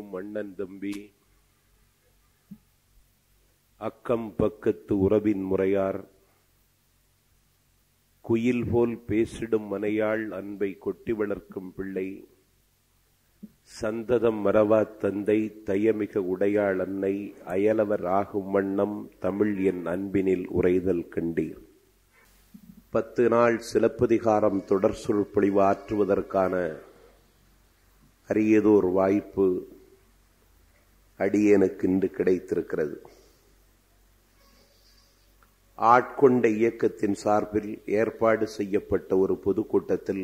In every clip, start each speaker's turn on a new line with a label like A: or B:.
A: அண்ணன் தம்பி அக்கம் பக்கத்து உறவின் முறையார் குயில் போல் பேசிடும் மனையாள் அன்பை கொட்டி வளர்க்கும் பிள்ளை சந்ததம் மறவா தந்தை தயமிக உடையாள் அன்னை அயலவர் ஆகும் வண்ணம் தமிழ் என் அன்பினில் உரைதல் கண்டீர் பத்து நாள் சிலப்பதிகாரம் தொடர் சொற்பொழிவு ஆற்றுவதற்கான அரியதோர் வாய்ப்பு அடியேனுக்கு இன்று கிடைத்திருக்கிறது ஆட்கொண்ட இயக்கத்தின் சார்பில் ஏற்பாடு செய்யப்பட்ட ஒரு பொதுக்கூட்டத்தில்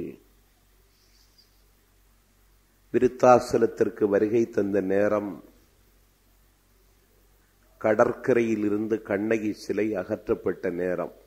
A: விருத்தாசலத்திற்கு வருகை தந்த நேரம் கடற்கரையில் இருந்து கண்ணகி சிலை அகற்றப்பட்ட நேரம்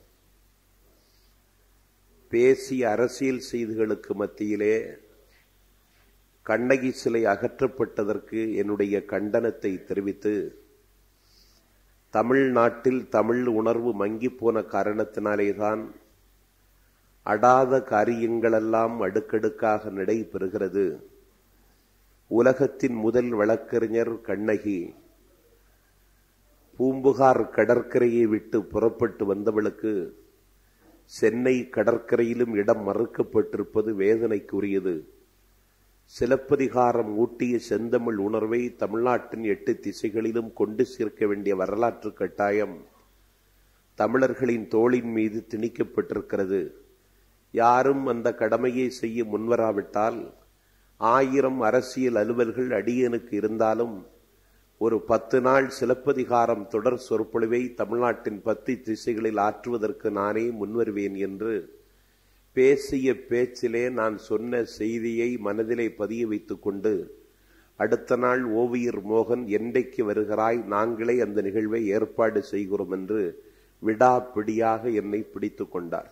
A: பேசிய அரசியல் செய்திகளுக்கு மத்தியிலே கண்ணகி சிலை அகற்றப்பட்டதற்கு என்னுடைய கண்டனத்தை தெரிவித்து தமிழ்நாட்டில் தமிழ் உணர்வு மங்கி போன காரணத்தினாலேதான் அடாத காரியங்களெல்லாம் அடுக்கடுக்காக நடைபெறுகிறது உலகத்தின் முதல் வழக்கறிஞர் கண்ணகி பூம்புகார் கடற்கரையை விட்டு புறப்பட்டு வந்தவளுக்கு சென்னை கடற்கரையிலும் இடம் மறுக்கப்பட்டிருப்பது வேதனைக்குரியது சிலப்பதிகாரம் ஊட்டிய செந்தமிழ் உணர்வை தமிழ்நாட்டின் எட்டு திசைகளிலும் கொண்டு சேர்க்க வேண்டிய வரலாற்று கட்டாயம் தமிழர்களின் தோளின் மீது திணிக்கப்பட்டிருக்கிறது யாரும் அந்த கடமையை செய்ய முன்வராவிட்டால் ஆயிரம் அரசியல் அலுவல்கள் அடியனுக்கு இருந்தாலும் ஒரு பத்து நாள் சிலப்பதிகாரம் தொடர் சொற்பொழிவை தமிழ்நாட்டின் பத்து திசைகளில் ஆற்றுவதற்கு நானே முன்வருவேன் என்று பேசிய பேச்சிலே நான் சொன்ன செய்தியை மனதிலே பதிய வைத்துக் கொண்டு அடுத்த நாள் ஓவியர் மோகன் என்றைக்கு வருகிறாய் நாங்களே அந்த நிகழ்வை ஏற்பாடு செய்கிறோம் என்று விடாப்பிடியாக என்னை பிடித்துக் கொண்டார்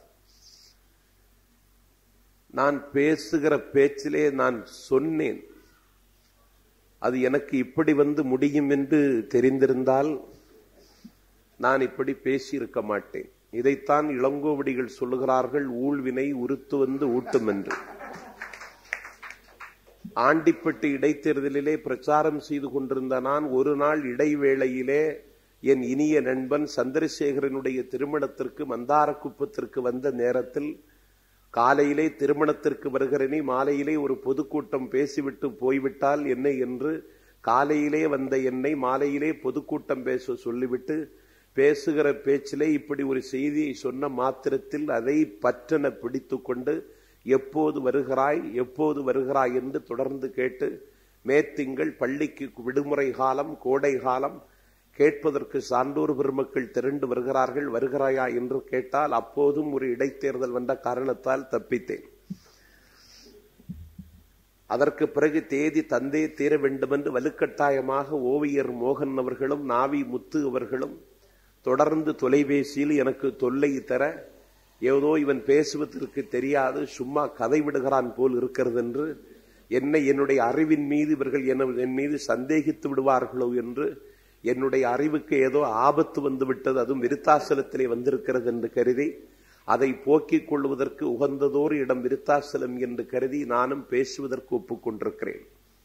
A: நான் பேசுகிற பேச்சிலே நான் சொன்னேன் அது எனக்கு இப்படி வந்து முடியும் என்று தெரிந்திருந்தால் நான் இப்படி பேசியிருக்க மாட்டேன் இதைத்தான் இளங்கோவடிகள் சொல்லுகிறார்கள் ஊழ்வினை உருத்து வந்து ஊட்டும் என்று ஆண்டிப்பட்டு இடைத்தேர்தலிலே பிரச்சாரம் செய்து கொண்டிருந்த நான் ஒரு நாள் இடைவேளையிலே என் இனிய நண்பன் சந்திரசேகரனுடைய திருமணத்திற்கு மந்தாரக்குப்பத்திற்கு வந்த நேரத்தில் காலையிலே திருமணத்திற்கு வருகிறேனே மாலையிலே ஒரு பொதுக்கூட்டம் பேசிவிட்டு போய்விட்டால் என்ன என்று காலையிலே வந்த என்னை மாலையிலே பொதுக்கூட்டம் பேச சொல்லிவிட்டு பேசுகிற பேச்சிலே இப்படி ஒரு செய்தியை சொன்ன மாத்திரத்தில் அதை பற்றென பிடித்து கொண்டு எப்போது வருகிறாய் எப்போது வருகிறாய் என்று தொடர்ந்து கேட்டு மேத்திங்கள் பள்ளிக்கு விடுமுறை காலம் கோடை காலம் கேட்பதற்கு சான்றோர் பெருமக்கள் திரண்டு வருகிறார்கள் வருகிறாயா என்று கேட்டால் அப்போதும் ஒரு இடைத்தேர்தல் வந்த காரணத்தால் தப்பித்தேன் அதற்கு பிறகு தேதி தந்தே தீர வேண்டும் என்று வலுக்கட்டாயமாக ஓவியர் மோகன் அவர்களும் நாவி முத்து அவர்களும் தொடர்ந்து தொலைபேசியில் எனக்கு தொல்லை தர ஏதோ இவன் பேசுவதற்கு தெரியாது சும்மா கதை விடுகிறான் போல் இருக்கிறது என்று என்னை என்னுடைய அறிவின் மீது இவர்கள் என் மீது சந்தேகித்து விடுவார்களோ என்று என்னுடைய அறிவுக்கு ஏதோ ஆபத்து வந்து விட்டது அதுவும் விருத்தாசலத்திலே வந்திருக்கிறது என்று கருதி அதை போக்கிக் கொள்வதற்கு உகந்ததோர் இடம் விருத்தாசலம் என்று கருதி நானும் பேசுவதற்கு ஒப்புக்கொண்டிருக்கிறேன்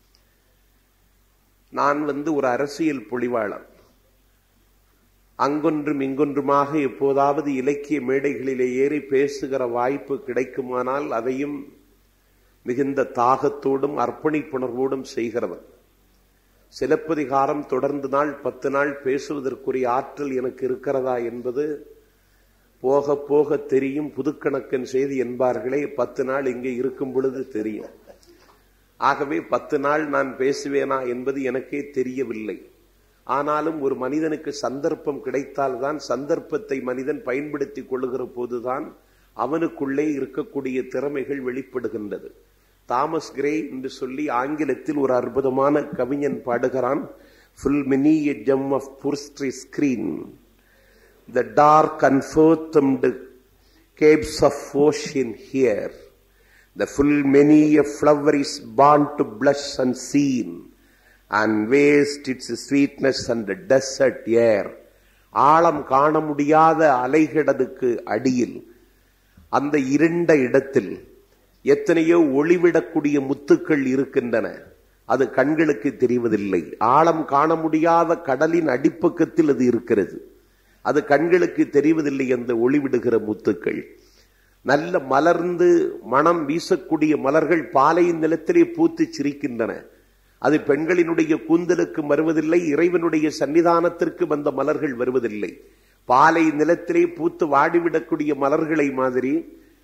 A: நான் வந்து ஒரு அரசியல் பொழிவாளர் அங்கொன்றும் இங்கொன்றுமாக எப்போதாவது இலக்கிய மேடைகளிலே ஏறி பேசுகிற வாய்ப்பு கிடைக்குமானால் அதையும் மிகுந்த தாகத்தோடும் அர்ப்பணிப்புணர்வோடும் செய்கிறவன் சிலப்பதிகாரம் தொடர்ந்து நாள் பத்து நாள் பேசுவதற்குரிய ஆற்றல் எனக்கு இருக்கிறதா என்பது போக போக தெரியும் புதுக்கணக்கன் செய்தி என்பார்களே பத்து நாள் இங்கே இருக்கும் பொழுது தெரியும் ஆகவே பத்து நாள் நான் பேசுவேனா என்பது எனக்கே தெரியவில்லை ஆனாலும் ஒரு மனிதனுக்கு சந்தர்ப்பம் கிடைத்தால்தான் சந்தர்ப்பத்தை மனிதன் பயன்படுத்திக் கொள்ளுகிற போதுதான் அவனுக்குள்ளே இருக்கக்கூடிய திறமைகள் வெளிப்படுகின்றது தாமஸ் கிரே என்று சொல்லி ஆங்கிலத்தில் ஒரு அற்புதமான கவிஞன் பாடுகிறான் full many a gem of purest ray serene the dark unfathomed caves of ocean bear the full many a flower is born to blush unseen and waste its sweetness and desert air ஆழம் காண முடியாத அலைகிடதுக்கு அடியில் அந்த இருண்ட இடத்தில் எத்தனையோ ஒளிவிடக்கூடிய முத்துக்கள் இருக்கின்றன அது கண்களுக்கு தெரிவதில்லை ஆழம் காண முடியாத கடலின் அடிப்பக்கத்தில் அது இருக்கிறது அது கண்களுக்கு தெரிவதில்லை அந்த ஒளிவிடுகிற முத்துக்கள் நல்ல மலர்ந்து மனம் வீசக்கூடிய மலர்கள் பாலை நிலத்திலே பூத்து சிரிக்கின்றன அது பெண்களினுடைய கூந்தலுக்கு வருவதில்லை இறைவனுடைய சன்னிதானத்திற்கு வந்த மலர்கள் வருவதில்லை பாலை நிலத்திலே பூத்து வாடிவிடக்கூடிய மலர்களை மாதிரி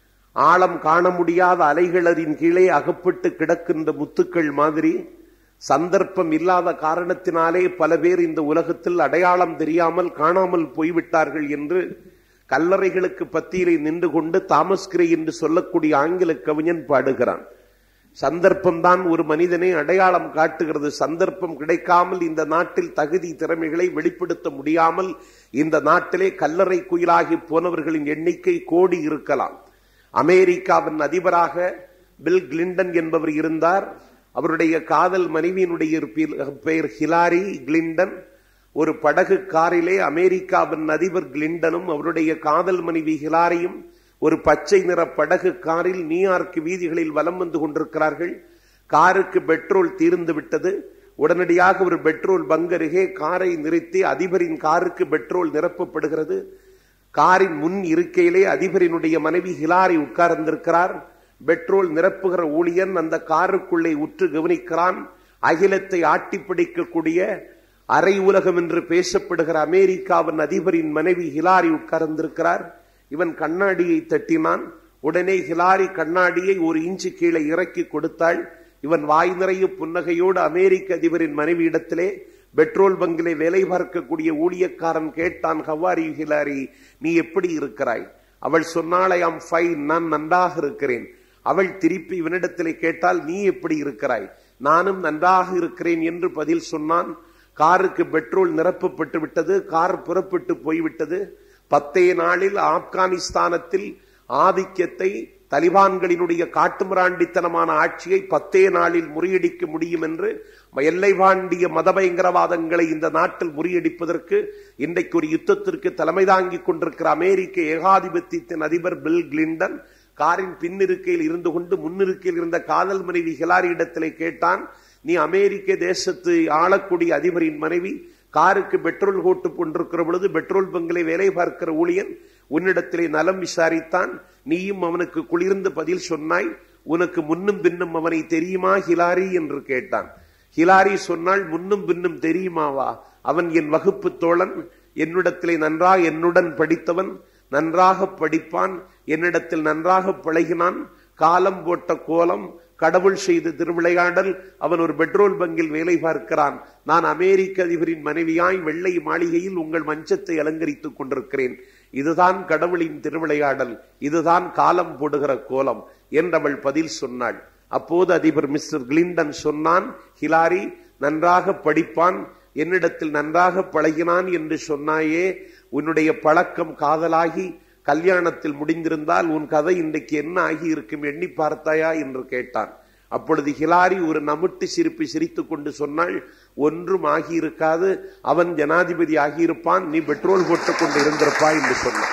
A: ஆழம் காண முடியாத அலைகளரின் கீழே அகப்பட்டு கிடக்கின்ற முத்துக்கள் மாதிரி சந்தர்ப்பம் இல்லாத காரணத்தினாலே பல பேர் இந்த உலகத்தில் அடையாளம் தெரியாமல் காணாமல் போய்விட்டார்கள் என்று கல்லறைகளுக்கு பத்தியிலே நின்று கொண்டு தாமஸ் கிரே என்று சொல்லக்கூடிய ஆங்கில கவிஞன் பாடுகிறான் சந்தர்ப்பம்தான் ஒரு மனிதனை அடையாளம் காட்டுகிறது சந்தர்ப்பம் கிடைக்காமல் இந்த நாட்டில் தகுதி திறமைகளை வெளிப்படுத்த முடியாமல் இந்த நாட்டிலே கல்லறை குயிலாகி போனவர்களின் எண்ணிக்கை கோடி இருக்கலாம் அமெரிக்காவின் அதிபராக பில் கிளின்டன் என்பவர் இருந்தார் அவருடைய காதல் மனைவியினுடைய பெயர் ஹிலாரி கிளின்டன் ஒரு படகு காரிலே அமெரிக்காவின் அதிபர் கிளின்டனும் அவருடைய காதல் மனைவி ஹிலாரியும் ஒரு பச்சை நிற படகு காரில் நியூயார்க் வீதிகளில் வலம் வந்து கொண்டிருக்கிறார்கள் காருக்கு பெட்ரோல் தீர்ந்து விட்டது உடனடியாக ஒரு பெட்ரோல் பங்க் அருகே காரை நிறுத்தி அதிபரின் காருக்கு பெட்ரோல் நிரப்பப்படுகிறது காரின் முன் இருக்கையிலே அதிபரினுடைய மனைவி ஹிலாரி உட்கார்ந்திருக்கிறார் பெட்ரோல் நிரப்புகிற ஊழியன் அந்த காருக்குள்ளே உற்று கவனிக்கிறான் அகிலத்தை ஆட்டி பிடிக்கக்கூடிய அரை உலகம் என்று பேசப்படுகிற அமெரிக்காவின் அதிபரின் மனைவி ஹிலாரி உட்கார்ந்திருக்கிறார் இவன் கண்ணாடியை தட்டினான் உடனே ஹிலாரி கண்ணாடியை ஒரு இன்ச்சு கீழே இறக்கி கொடுத்தாள் இவன் வாய் நிறைய புன்னகையோடு அமெரிக்க அதிபரின் மனைவி இடத்திலே பெட்ரோல் பங்கிலே வேலை பார்க்கக்கூடிய ஊழியக்காரன் கேட்டான் ஹவாரி ஹிலாரி நீ எப்படி இருக்கிறாய் அவள் சொன்னாளை ஆம் ஃபைன் நான் நன்றாக இருக்கிறேன் அவள் திருப்பி இவனிடத்திலே கேட்டால் நீ எப்படி இருக்கிறாய் நானும் நன்றாக இருக்கிறேன் என்று பதில் சொன்னான் காருக்கு பெட்ரோல் நிரப்பப்பட்டு விட்டது கார் புறப்பட்டு போய்விட்டது பத்தே நாளில் ஆப்கானிஸ்தானத்தில் ஆதிக்கத்தை தலிபான்களினுடைய காட்டுமிராண்டித்தனமான ஆட்சியை பத்தே நாளில் முறியடிக்க முடியும் என்று எல்லை வாண்டிய மத பயங்கரவாதங்களை இந்த நாட்டில் முறியடிப்பதற்கு இன்றைக்கு ஒரு யுத்தத்திற்கு தலைமை தாங்கிக் கொண்டிருக்கிற அமெரிக்க ஏகாதிபத்தியத்தின் அதிபர் பில் கிளின்டன் காரின் பின்னிருக்கையில் இருந்து கொண்டு முன்னிருக்கையில் இருந்த காதல் மனைவி ஹிலாரி இடத்திலே கேட்டான் நீ அமெரிக்க தேசத்து ஆளக்கூடிய அதிபரின் மனைவி காருக்கு பெட்ரோல் போட்டு கொண்டிருக்கிற பொழுது பெட்ரோல் பங்கிலே வேலை பார்க்கிற ஊழியன் உன்னிடத்திலே நலம் விசாரித்தான் நீயும் அவனுக்கு குளிர்ந்து பதில் சொன்னாய் உனக்கு முன்னும் பின்னும் அவனை தெரியுமா ஹிலாரி என்று கேட்டான் ஹிலாரி சொன்னால் முன்னும் பின்னும் தெரியுமாவா அவன் என் வகுப்பு தோழன் என்னிடத்திலே நன்றாக என்னுடன் படித்தவன் நன்றாக படிப்பான் என்னிடத்தில் நன்றாக பழகினான் காலம் போட்ட கோலம் கடவுள் செய்த திருவிளையாடல் அவன் ஒரு பெட்ரோல் பங்கில் வேலை பார்க்கிறான் நான் அமெரிக்க அதிபரின் மனைவியாய் வெள்ளை மாளிகையில் உங்கள் மஞ்சத்தை அலங்கரித்துக் கொண்டிருக்கிறேன் இதுதான் கடவுளின் திருவிளையாடல் இதுதான் காலம் போடுகிற கோலம் என்றவள் பதில் சொன்னாள் அப்போது அதிபர் மிஸ்டர் கிளின்டன் சொன்னான் ஹிலாரி நன்றாக படிப்பான் என்னிடத்தில் நன்றாக பழகினான் என்று சொன்னாயே உன்னுடைய பழக்கம் காதலாகி கல்யாணத்தில் முடிந்திருந்தால் உன் கதை இன்றைக்கு என்ன ஆகி இருக்கும் எண்ணி பார்த்தாயா என்று கேட்டான் அப்பொழுது ஹிலாரி ஒரு நமுட்டு சிரிப்பு சிரித்துக் கொண்டு சொன்னாள் ஒன்றும் ஆகியிருக்காது அவன் ஜனாதிபதி ஆகியிருப்பான் நீ பெட்ரோல் போட்டுக் கொண்டு இருந்திருப்பா என்று சொன்னான்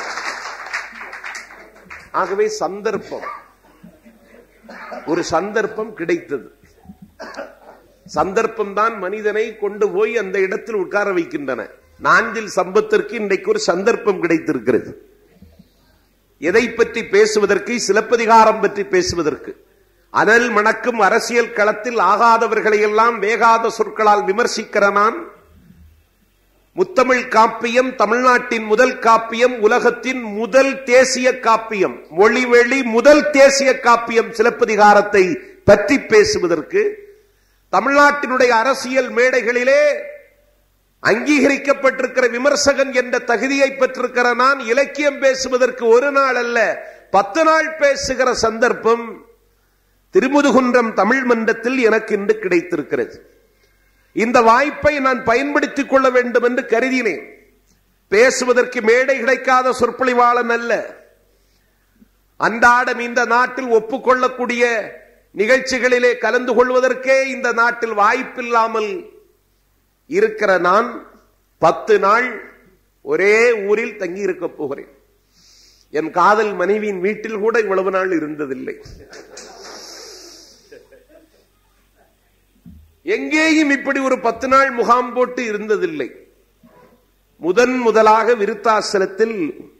A: ஆகவே சந்தர்ப்பம் ஒரு சந்தர்ப்பம் கிடைத்தது சந்தர்ப்பம் தான் மனிதனை கொண்டு போய் அந்த இடத்தில் உட்கார வைக்கின்றன நான்கில் சம்பத்திற்கு இன்றைக்கு ஒரு சந்தர்ப்பம் கிடைத்திருக்கிறது எதை பற்றி பேசுவதற்கு சிலப்பதிகாரம் பற்றி பேசுவதற்கு அனல் மணக்கும் அரசியல் களத்தில் ஆகாதவர்களை எல்லாம் வேகாத சொற்களால் விமர்சிக்கிற நான் முத்தமிழ் காப்பியம் தமிழ்நாட்டின் முதல் காப்பியம் உலகத்தின் முதல் தேசிய காப்பியம் மொழிவெளி முதல் தேசிய காப்பியம் சிலப்பதிகாரத்தை பற்றி பேசுவதற்கு தமிழ்நாட்டினுடைய அரசியல் மேடைகளிலே அங்கீகரிக்கப்பட்டிருக்கிற விமர்சகன் என்ற தகுதியை பெற்றிருக்கிற நான் இலக்கியம் பேசுவதற்கு ஒரு நாள் அல்ல பத்து நாள் பேசுகிற சந்தர்ப்பம் திருமுதுகுன்றம் தமிழ் மன்றத்தில் எனக்கு இன்று கிடைத்திருக்கிறது இந்த வாய்ப்பை நான் பயன்படுத்திக் கொள்ள வேண்டும் என்று கருதினேன் பேசுவதற்கு மேடை கிடைக்காத சொற்பொழிவாளன் அல்ல அன்றாடம் இந்த நாட்டில் ஒப்புக்கொள்ளக்கூடிய நிகழ்ச்சிகளிலே கலந்து கொள்வதற்கே இந்த நாட்டில் வாய்ப்பில்லாமல் இருக்கிற நான் பத்து நாள் ஒரே ஊரில் தங்கி இருக்க போகிறேன் என் காதல் மனைவியின் வீட்டில் கூட இவ்வளவு நாள் இருந்ததில்லை எங்கேயும் இப்படி ஒரு பத்து நாள் முகாம் போட்டு இருந்ததில்லை முதன் முதலாக விருத்தாசலத்தில்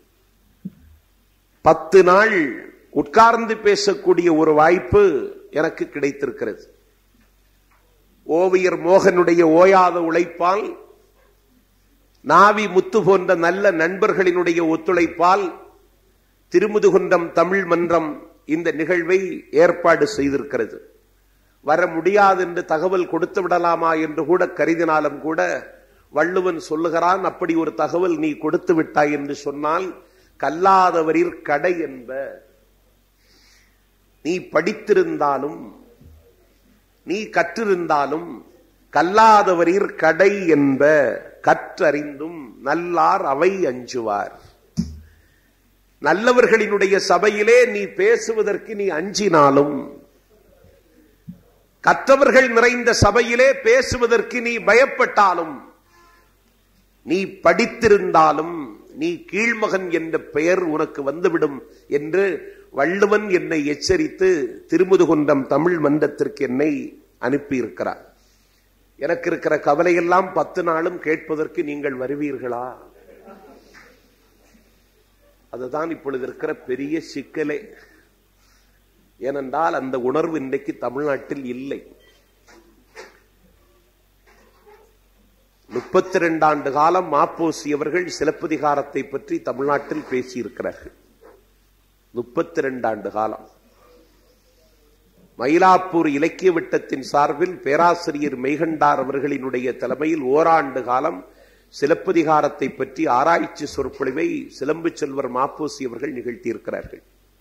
A: பத்து நாள் உட்கார்ந்து பேசக்கூடிய ஒரு வாய்ப்பு எனக்கு கிடைத்திருக்கிறது ஓவியர் மோகனுடைய ஓயாத உழைப்பால் நாவி முத்து போன்ற நல்ல நண்பர்களினுடைய ஒத்துழைப்பால் திருமுதுகுன்றம் தமிழ் மன்றம் இந்த நிகழ்வை ஏற்பாடு செய்திருக்கிறது வர முடியாது என்று தகவல் கொடுத்து விடலாமா என்று கூட கருதினாலும் கூட வள்ளுவன் சொல்லுகிறான் அப்படி ஒரு தகவல் நீ கொடுத்து விட்டாய் என்று சொன்னால் கல்லாதவரில் கடை என்ப நீ படித்திருந்தாலும் நீ கற்றிருந்தாலும் கல்லாதவரில் கடை என்ப கற்றறிந்தும் நல்லார் அவை அஞ்சுவார் நல்லவர்களினுடைய சபையிலே நீ பேசுவதற்கு நீ அஞ்சினாலும் கற்றவர்கள் நிறைந்த சபையிலே பேசுவதற்கு நீ பயப்பட்டாலும் நீ படித்திருந்தாலும் நீ கீழ்மகன் என்ற பெயர் உனக்கு வந்துவிடும் என்று வள்ளுவன் என்னை எச்சரித்து திருமுதுகுன்றம் தமிழ் மன்றத்திற்கு என்னை அனுப்பியிருக்கிறார் எனக்கு இருக்கிற கவலையெல்லாம் பத்து நாளும் கேட்பதற்கு நீங்கள் வருவீர்களா அதுதான் இப்பொழுது இருக்கிற பெரிய சிக்கலே ஏனென்றால் அந்த உணர்வு இன்றைக்கு தமிழ்நாட்டில் இல்லை முப்பத்தி ரெண்டு ஆண்டு காலம் மாப்போசி அவர்கள் சிலப்பதிகாரத்தை பற்றி தமிழ்நாட்டில் பேசியிருக்கிறார்கள் முப்பத்தி ரெண்டு ஆண்டு காலம் மயிலாப்பூர் இலக்கிய விட்டத்தின் சார்பில் பேராசிரியர் மெய்கண்டார் அவர்களினுடைய தலைமையில் ஓராண்டு காலம் சிலப்பதிகாரத்தை பற்றி ஆராய்ச்சி சொற்பொழிவை சிலம்பு செல்வர் மாப்போசி அவர்கள் நிகழ்த்தியிருக்கிறார்கள்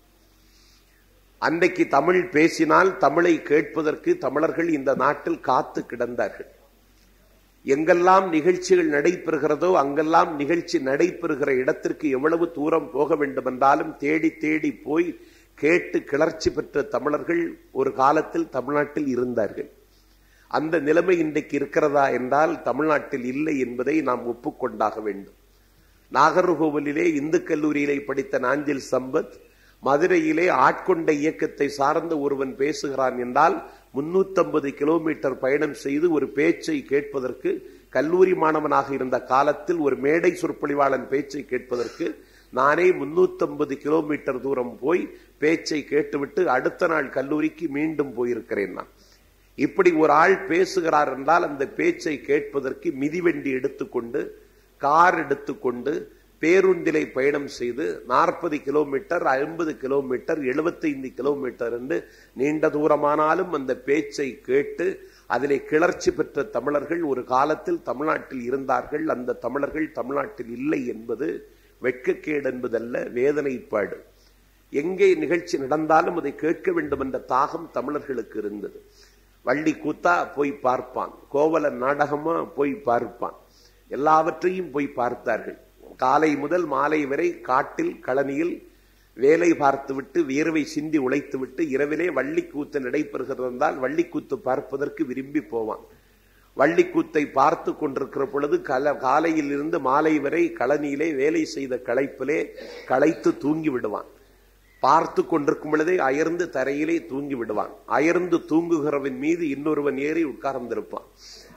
A: அன்றைக்கு தமிழ் பேசினால் தமிழை கேட்பதற்கு தமிழர்கள் இந்த நாட்டில் காத்து கிடந்தார்கள் எங்கெல்லாம் நிகழ்ச்சிகள் நடைபெறுகிறதோ அங்கெல்லாம் நிகழ்ச்சி நடைபெறுகிற இடத்திற்கு எவ்வளவு தூரம் போக வேண்டும் என்றாலும் தேடி தேடி போய் கேட்டு கிளர்ச்சி பெற்ற தமிழர்கள் ஒரு காலத்தில் தமிழ்நாட்டில் இருந்தார்கள் அந்த நிலைமை இன்றைக்கு இருக்கிறதா என்றால் தமிழ்நாட்டில் இல்லை என்பதை நாம் ஒப்புக்கொண்டாக வேண்டும் நாகர்கோவிலிலே இந்து கல்லூரியிலே படித்த நாஞ்சில் சம்பத் மதுரையிலே ஆட்கொண்ட இயக்கத்தை சார்ந்த ஒருவன் பேசுகிறான் என்றால் முன்னூத்தம்பது கிலோமீட்டர் பயணம் செய்து ஒரு பேச்சை கேட்பதற்கு கல்லூரி மாணவனாக இருந்த காலத்தில் ஒரு மேடை சொற்பொழிவாளன் பேச்சை கேட்பதற்கு நானே முன்னூத்தம்பது கிலோமீட்டர் தூரம் போய் பேச்சை கேட்டுவிட்டு அடுத்த நாள் கல்லூரிக்கு மீண்டும் போயிருக்கிறேன் நான் இப்படி ஒரு ஆள் பேசுகிறார் என்றால் அந்த பேச்சை கேட்பதற்கு மிதிவண்டி எடுத்துக்கொண்டு கார் எடுத்துக்கொண்டு பேருந்திலை பயணம் செய்து நாற்பது கிலோமீட்டர் ஐம்பது கிலோமீட்டர் எழுபத்தைந்து கிலோமீட்டர் என்று நீண்ட தூரமானாலும் அந்த பேச்சை கேட்டு அதிலே கிளர்ச்சி பெற்ற தமிழர்கள் ஒரு காலத்தில் தமிழ்நாட்டில் இருந்தார்கள் அந்த தமிழர்கள் தமிழ்நாட்டில் இல்லை என்பது வெட்கக்கேடு என்பதல்ல வேதனைப்பாடு எங்கே நிகழ்ச்சி நடந்தாலும் அதை கேட்க வேண்டும் என்ற தாகம் தமிழர்களுக்கு இருந்தது வள்ளி கூத்தா போய் பார்ப்பான் கோவல நாடகமா போய் பார்ப்பான் எல்லாவற்றையும் போய் பார்த்தார்கள் காலை முதல் மாலை வரை காட்டில் கழனியில் வேலை பார்த்துவிட்டு வியர்வை சிந்தி உழைத்துவிட்டு இரவிலே வள்ளிக்கூத்து நடைபெறுகிறது என்றால் வள்ளிக்கூத்து பார்ப்பதற்கு விரும்பி போவான் வள்ளிக்கூத்தை பார்த்து கொண்டிருக்கிற பொழுது கல காலையில் இருந்து மாலை வரை கழனியிலே வேலை செய்த களைப்பிலே களைத்து தூங்கி விடுவான் பார்த்து கொண்டிருக்கும் பொழுதே அயர்ந்து தரையிலே தூங்கி விடுவான் அயர்ந்து தூங்குகிறவன் மீது இன்னொருவன் ஏறி உட்கார்ந்திருப்பான்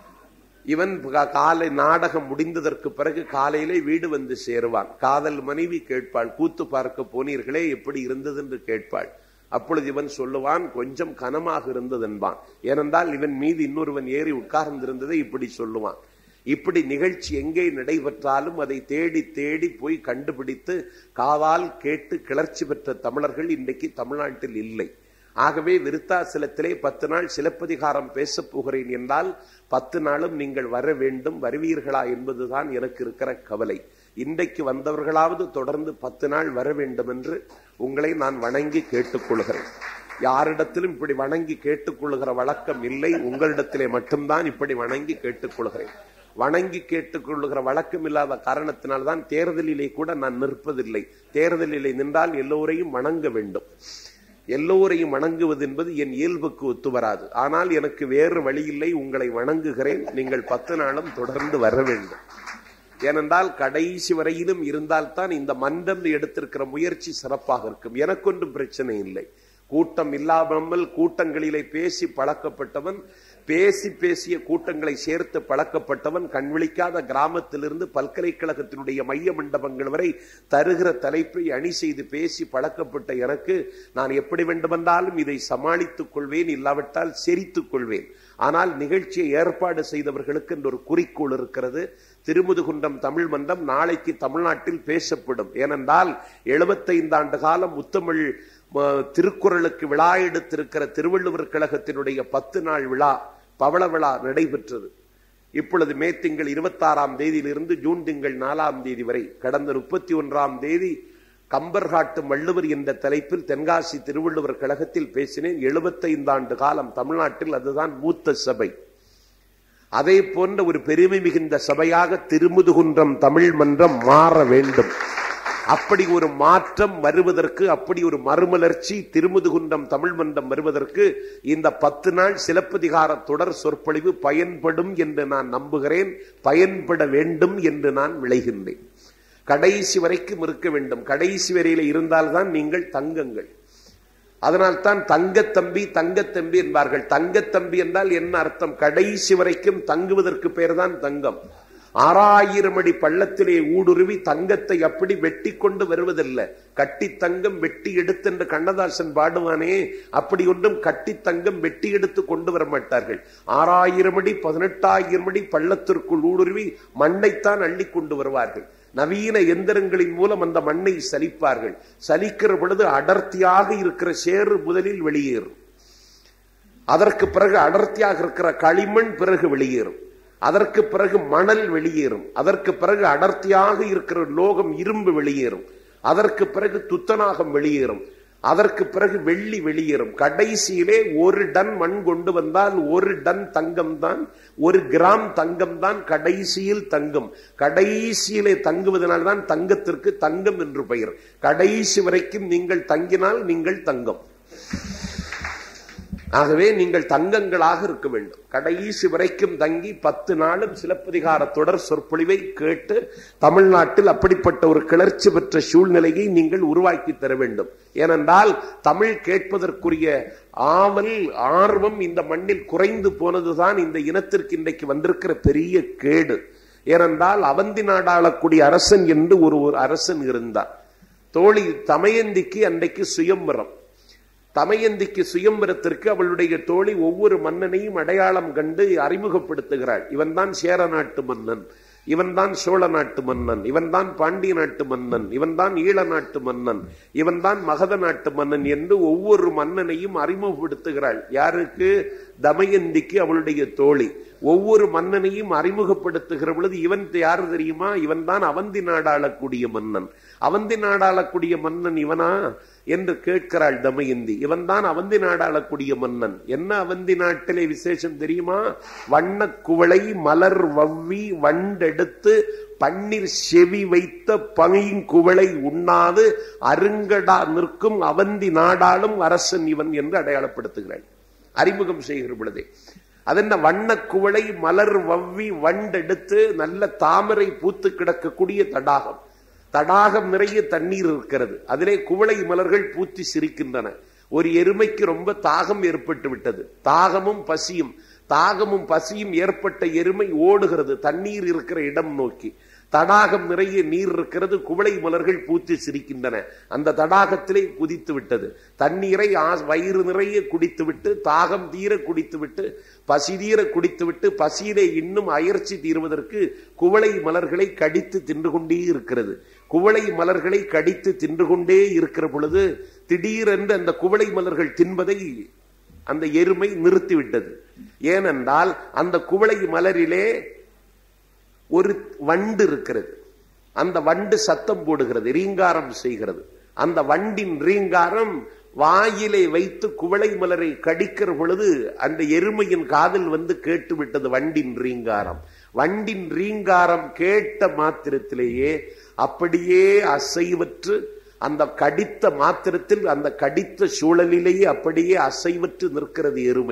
A: இவன் காலை நாடகம் முடிந்ததற்கு பிறகு காலையிலே வீடு வந்து சேருவான் காதல் மனைவி கேட்பாள் கூத்து பார்க்க போனீர்களே எப்படி இருந்தது என்று கேட்பாள் அப்பொழுது இவன் சொல்லுவான் கொஞ்சம் கனமாக இருந்தது என்பான் ஏனென்றால் இவன் மீது இன்னொருவன் ஏறி உட்கார்ந்திருந்ததை இப்படி சொல்லுவான் இப்படி நிகழ்ச்சி எங்கே நடைபெற்றாலும் அதை தேடி தேடி போய் கண்டுபிடித்து காவால் கேட்டு கிளர்ச்சி பெற்ற தமிழர்கள் இன்றைக்கு தமிழ்நாட்டில் இல்லை ஆகவே விருத்தாசலத்திலே பத்து நாள் சிலப்பதிகாரம் பேசப் போகிறேன் என்றால் பத்து நாளும் நீங்கள் வர வேண்டும் வருவீர்களா என்பதுதான் எனக்கு இருக்கிற கவலை இன்றைக்கு வந்தவர்களாவது தொடர்ந்து பத்து நாள் வர வேண்டும் என்று உங்களை நான் வணங்கி கேட்டுக்கொள்கிறேன் யாரிடத்திலும் இப்படி வணங்கி கேட்டுக்கொள்கிற வழக்கம் இல்லை உங்களிடத்திலே மட்டும்தான் இப்படி வணங்கி கேட்டுக்கொள்கிறேன் வணங்கி கேட்டுக்கொள்ளுகிற வழக்கம் இல்லாத காரணத்தினால்தான் தேர்தலிலே கூட நான் நிற்பதில்லை தேர்தலிலே நின்றால் எல்லோரையும் வணங்க வேண்டும் எல்லோரையும் வணங்குவது என்பது என் இயல்புக்கு ஒத்து வராது ஆனால் எனக்கு வேறு வழியில்லை உங்களை வணங்குகிறேன் நீங்கள் பத்து நாளும் தொடர்ந்து வர வேண்டும் ஏனென்றால் கடைசி வரையிலும் இருந்தால்தான் இந்த மன்றம் எடுத்திருக்கிற முயற்சி சிறப்பாக இருக்கும் எனக்கொன்றும் பிரச்சனை இல்லை கூட்டம் இல்லாமல் கூட்டங்களிலே பேசி பழக்கப்பட்டவன் பேசி பேசிய கூட்டங்களை சேர்த்து பழக்கப்பட்டவன் கண்விழிக்காத கிராமத்திலிருந்து பல்கலைக்கழகத்தினுடைய மைய மண்டபங்கள் வரை தருகிற தலைப்பை அணி செய்து பேசி பழக்கப்பட்ட எனக்கு நான் எப்படி வேண்டுமென்றாலும் இதை சமாளித்துக் கொள்வேன் இல்லாவிட்டால் செரித்துக் கொள்வேன் ஆனால் நிகழ்ச்சியை ஏற்பாடு செய்தவர்களுக்கு என்று ஒரு குறிக்கோள் இருக்கிறது திருமுதுகுன்றம் தமிழ் மன்றம் நாளைக்கு தமிழ்நாட்டில் பேசப்படும் ஏனென்றால் எழுபத்தைந்து ஆண்டு காலம் முத்தமிழ் திருக்குறளுக்கு விழா எடுத்திருக்கிற திருவள்ளுவர் கழகத்தினுடைய பத்து நாள் விழா பவள விழா நடைபெற்றது இப்பொழுது மே திங்கள் இருபத்தி ஆறாம் தேதியிலிருந்து ஜூன் திங்கள் நாலாம் தேதி வரை கடந்த முப்பத்தி ஒன்றாம் தேதி கம்பர் காட்டும் வள்ளுவர் என்ற தலைப்பில் தென்காசி திருவள்ளுவர் கழகத்தில் பேசினேன் எழுபத்தைந்து ஆண்டு காலம் தமிழ்நாட்டில் அதுதான் மூத்த சபை அதே போன்ற ஒரு பெருமை மிகுந்த சபையாக திருமுதுகுன்றம் தமிழ் மன்றம் மாற வேண்டும் அப்படி ஒரு மாற்றம் வருவதற்கு அப்படி ஒரு மறுமலர்ச்சி திருமுதுகுன்றம் தமிழ் மன்றம் வருவதற்கு இந்த பத்து நாள் சிலப்பதிகார தொடர் சொற்பொழிவு பயன்படும் என்று நான் நம்புகிறேன் பயன்பட வேண்டும் என்று நான் விளைகின்றேன் கடைசி வரைக்கும் இருக்க வேண்டும் கடைசி வரையில இருந்தால்தான் நீங்கள் தங்கங்கள் அதனால் தான் தங்கத்தம்பி தங்கத்தம்பி என்பார்கள் தங்கத்தம்பி என்றால் என்ன அர்த்தம் கடைசி வரைக்கும் தங்குவதற்கு பெயர்தான் தங்கம் ஆறாயிரம் அடி பள்ளத்திலே ஊடுருவி தங்கத்தை அப்படி வெட்டி கொண்டு வருவதில்லை கட்டி தங்கம் வெட்டி எடுத்து என்று கண்ணதாசன் பாடுவானே அப்படி ஒன்றும் கட்டி தங்கம் வெட்டி எடுத்து கொண்டு வர மாட்டார்கள் ஆறாயிரம் அடி பதினெட்டாயிரம் அடி பள்ளத்திற்குள் ஊடுருவி மண்ணைத்தான் அள்ளி கொண்டு வருவார்கள் நவீன எந்திரங்களின் மூலம் அந்த மண்ணை சலிப்பார்கள் சலிக்கிற பொழுது அடர்த்தியாக இருக்கிற சேறு முதலில் வெளியேறும் அதற்கு பிறகு அடர்த்தியாக இருக்கிற களிமண் பிறகு வெளியேறும் அதற்கு பிறகு மணல் வெளியேறும் அதற்கு பிறகு அடர்த்தியாக இருக்கிற லோகம் இரும்பு வெளியேறும் அதற்கு பிறகு துத்தநாகம் வெளியேறும் அதற்கு பிறகு வெள்ளி வெளியேறும் கடைசியிலே ஒரு டன் மண் கொண்டு வந்தால் ஒரு டன் தங்கம் தான் ஒரு கிராம் தங்கம் தான் கடைசியில் தங்கம் கடைசியிலே தங்குவதனால் தான் தங்கத்திற்கு தங்கம் என்று பெயர் கடைசி வரைக்கும் நீங்கள் தங்கினால் நீங்கள் தங்கம் ஆகவே நீங்கள் தங்கங்களாக இருக்க வேண்டும் கடைசி வரைக்கும் தங்கி பத்து நாளும் சிலப்பதிகார தொடர் சொற்பொழிவை கேட்டு தமிழ்நாட்டில் அப்படிப்பட்ட ஒரு கிளர்ச்சி பெற்ற சூழ்நிலையை நீங்கள் உருவாக்கி தர வேண்டும் ஏனென்றால் தமிழ் கேட்பதற்குரிய ஆவல் ஆர்வம் இந்த மண்ணில் குறைந்து போனதுதான் இந்த இனத்திற்கு இன்றைக்கு வந்திருக்கிற பெரிய கேடு ஏனென்றால் அவந்தி நாடாளக்கூடிய அரசன் என்று ஒரு ஒரு அரசன் இருந்தார் தோழி தமயந்திக்கு அன்றைக்கு சுயம்பரம் தமயந்திக்கு சுயம்பரத்திற்கு அவளுடைய தோழி ஒவ்வொரு மன்னனையும் அடையாளம் கண்டு அறிமுகப்படுத்துகிறாள் இவன் தான் சேர நாட்டு மன்னன் இவன் தான் சோழ நாட்டு மன்னன் இவன் தான் பாண்டிய நாட்டு மன்னன் இவன் தான் ஈழ நாட்டு மன்னன் இவன் தான் மகத நாட்டு மன்னன் என்று ஒவ்வொரு மன்னனையும் அறிமுகப்படுத்துகிறாள் யாருக்கு தமயந்திக்கு அவளுடைய தோழி ஒவ்வொரு மன்னனையும் அறிமுகப்படுத்துகிற பொழுது இவன் யாரு தெரியுமா இவன் தான் அவந்தி நாடாளக்கூடிய மன்னன் அவந்தி நாடாளக்கூடிய மன்னன் இவனா என்று கேட்கிறாள் தமயந்தி இவன் தான் அவந்தி நாடாளக்கூடிய மன்னன் என்ன அவந்தி நாட்டிலே விசேஷம் தெரியுமா வண்ண குவளை மலர் வவ்வி வண்டெடுத்து பன்னீர் செவி வைத்த பங்கிங்குவளை உண்ணாது அருங்கடா நிற்கும் அவந்தி நாடாளும் அரசன் இவன் என்று அடையாளப்படுத்துகிறாள் அறிமுகம் செய்கிற பொழுதே அதென்ன வண்ண குவளை மலர் வவ்வி வண்டெடுத்து நல்ல தாமரை பூத்து கிடக்கக்கூடிய தடாகம் தடாகம் நிறைய தண்ணீர் இருக்கிறது அதிலே குவளை மலர்கள் பூத்தி சிரிக்கின்றன ஒரு எருமைக்கு ரொம்ப தாகம் ஏற்பட்டு விட்டது தாகமும் பசியும் தாகமும் பசியும் ஏற்பட்ட எருமை ஓடுகிறது தண்ணீர் இருக்கிற இடம் நோக்கி தடாகம் நிறைய நீர் இருக்கிறது குவளை மலர்கள் பூத்து சிரிக்கின்றன அந்த தடாகத்திலே குதித்து விட்டது தண்ணீரை வயிறு நிறைய குடித்து விட்டு தாகம் தீர குடித்து விட்டு பசி தீர குடித்து விட்டு பசியிலே இன்னும் அயற்சி தீர்வதற்கு குவளை மலர்களை கடித்து தின்று கொண்டே இருக்கிறது குவளை மலர்களை கடித்து தின்று கொண்டே இருக்கிற பொழுது திடீரென்று அந்த குவளை மலர்கள் தின்பதை அந்த எருமை நிறுத்திவிட்டது ஏனென்றால் அந்த குவளை மலரிலே ஒரு வண்டு இருக்கிறது அந்த வண்டு சத்தம் போடுகிறது ரீங்காரம் செய்கிறது அந்த வண்டின் ரீங்காரம் வாயிலை வைத்து குவளை மலரை கடிக்கிற பொழுது அந்த எருமையின் காதில் வந்து கேட்டு விட்டது வண்டின் ரீங்காரம் வண்டின் ரீங்காரம் கேட்ட மாத்திரத்திலேயே அப்படியே அசைவற்று அந்த கடித்த மாத்திரத்தில் அந்த கடித்த சூழலிலேயே அப்படியே அசைவற்று நிற்கிறது எருமை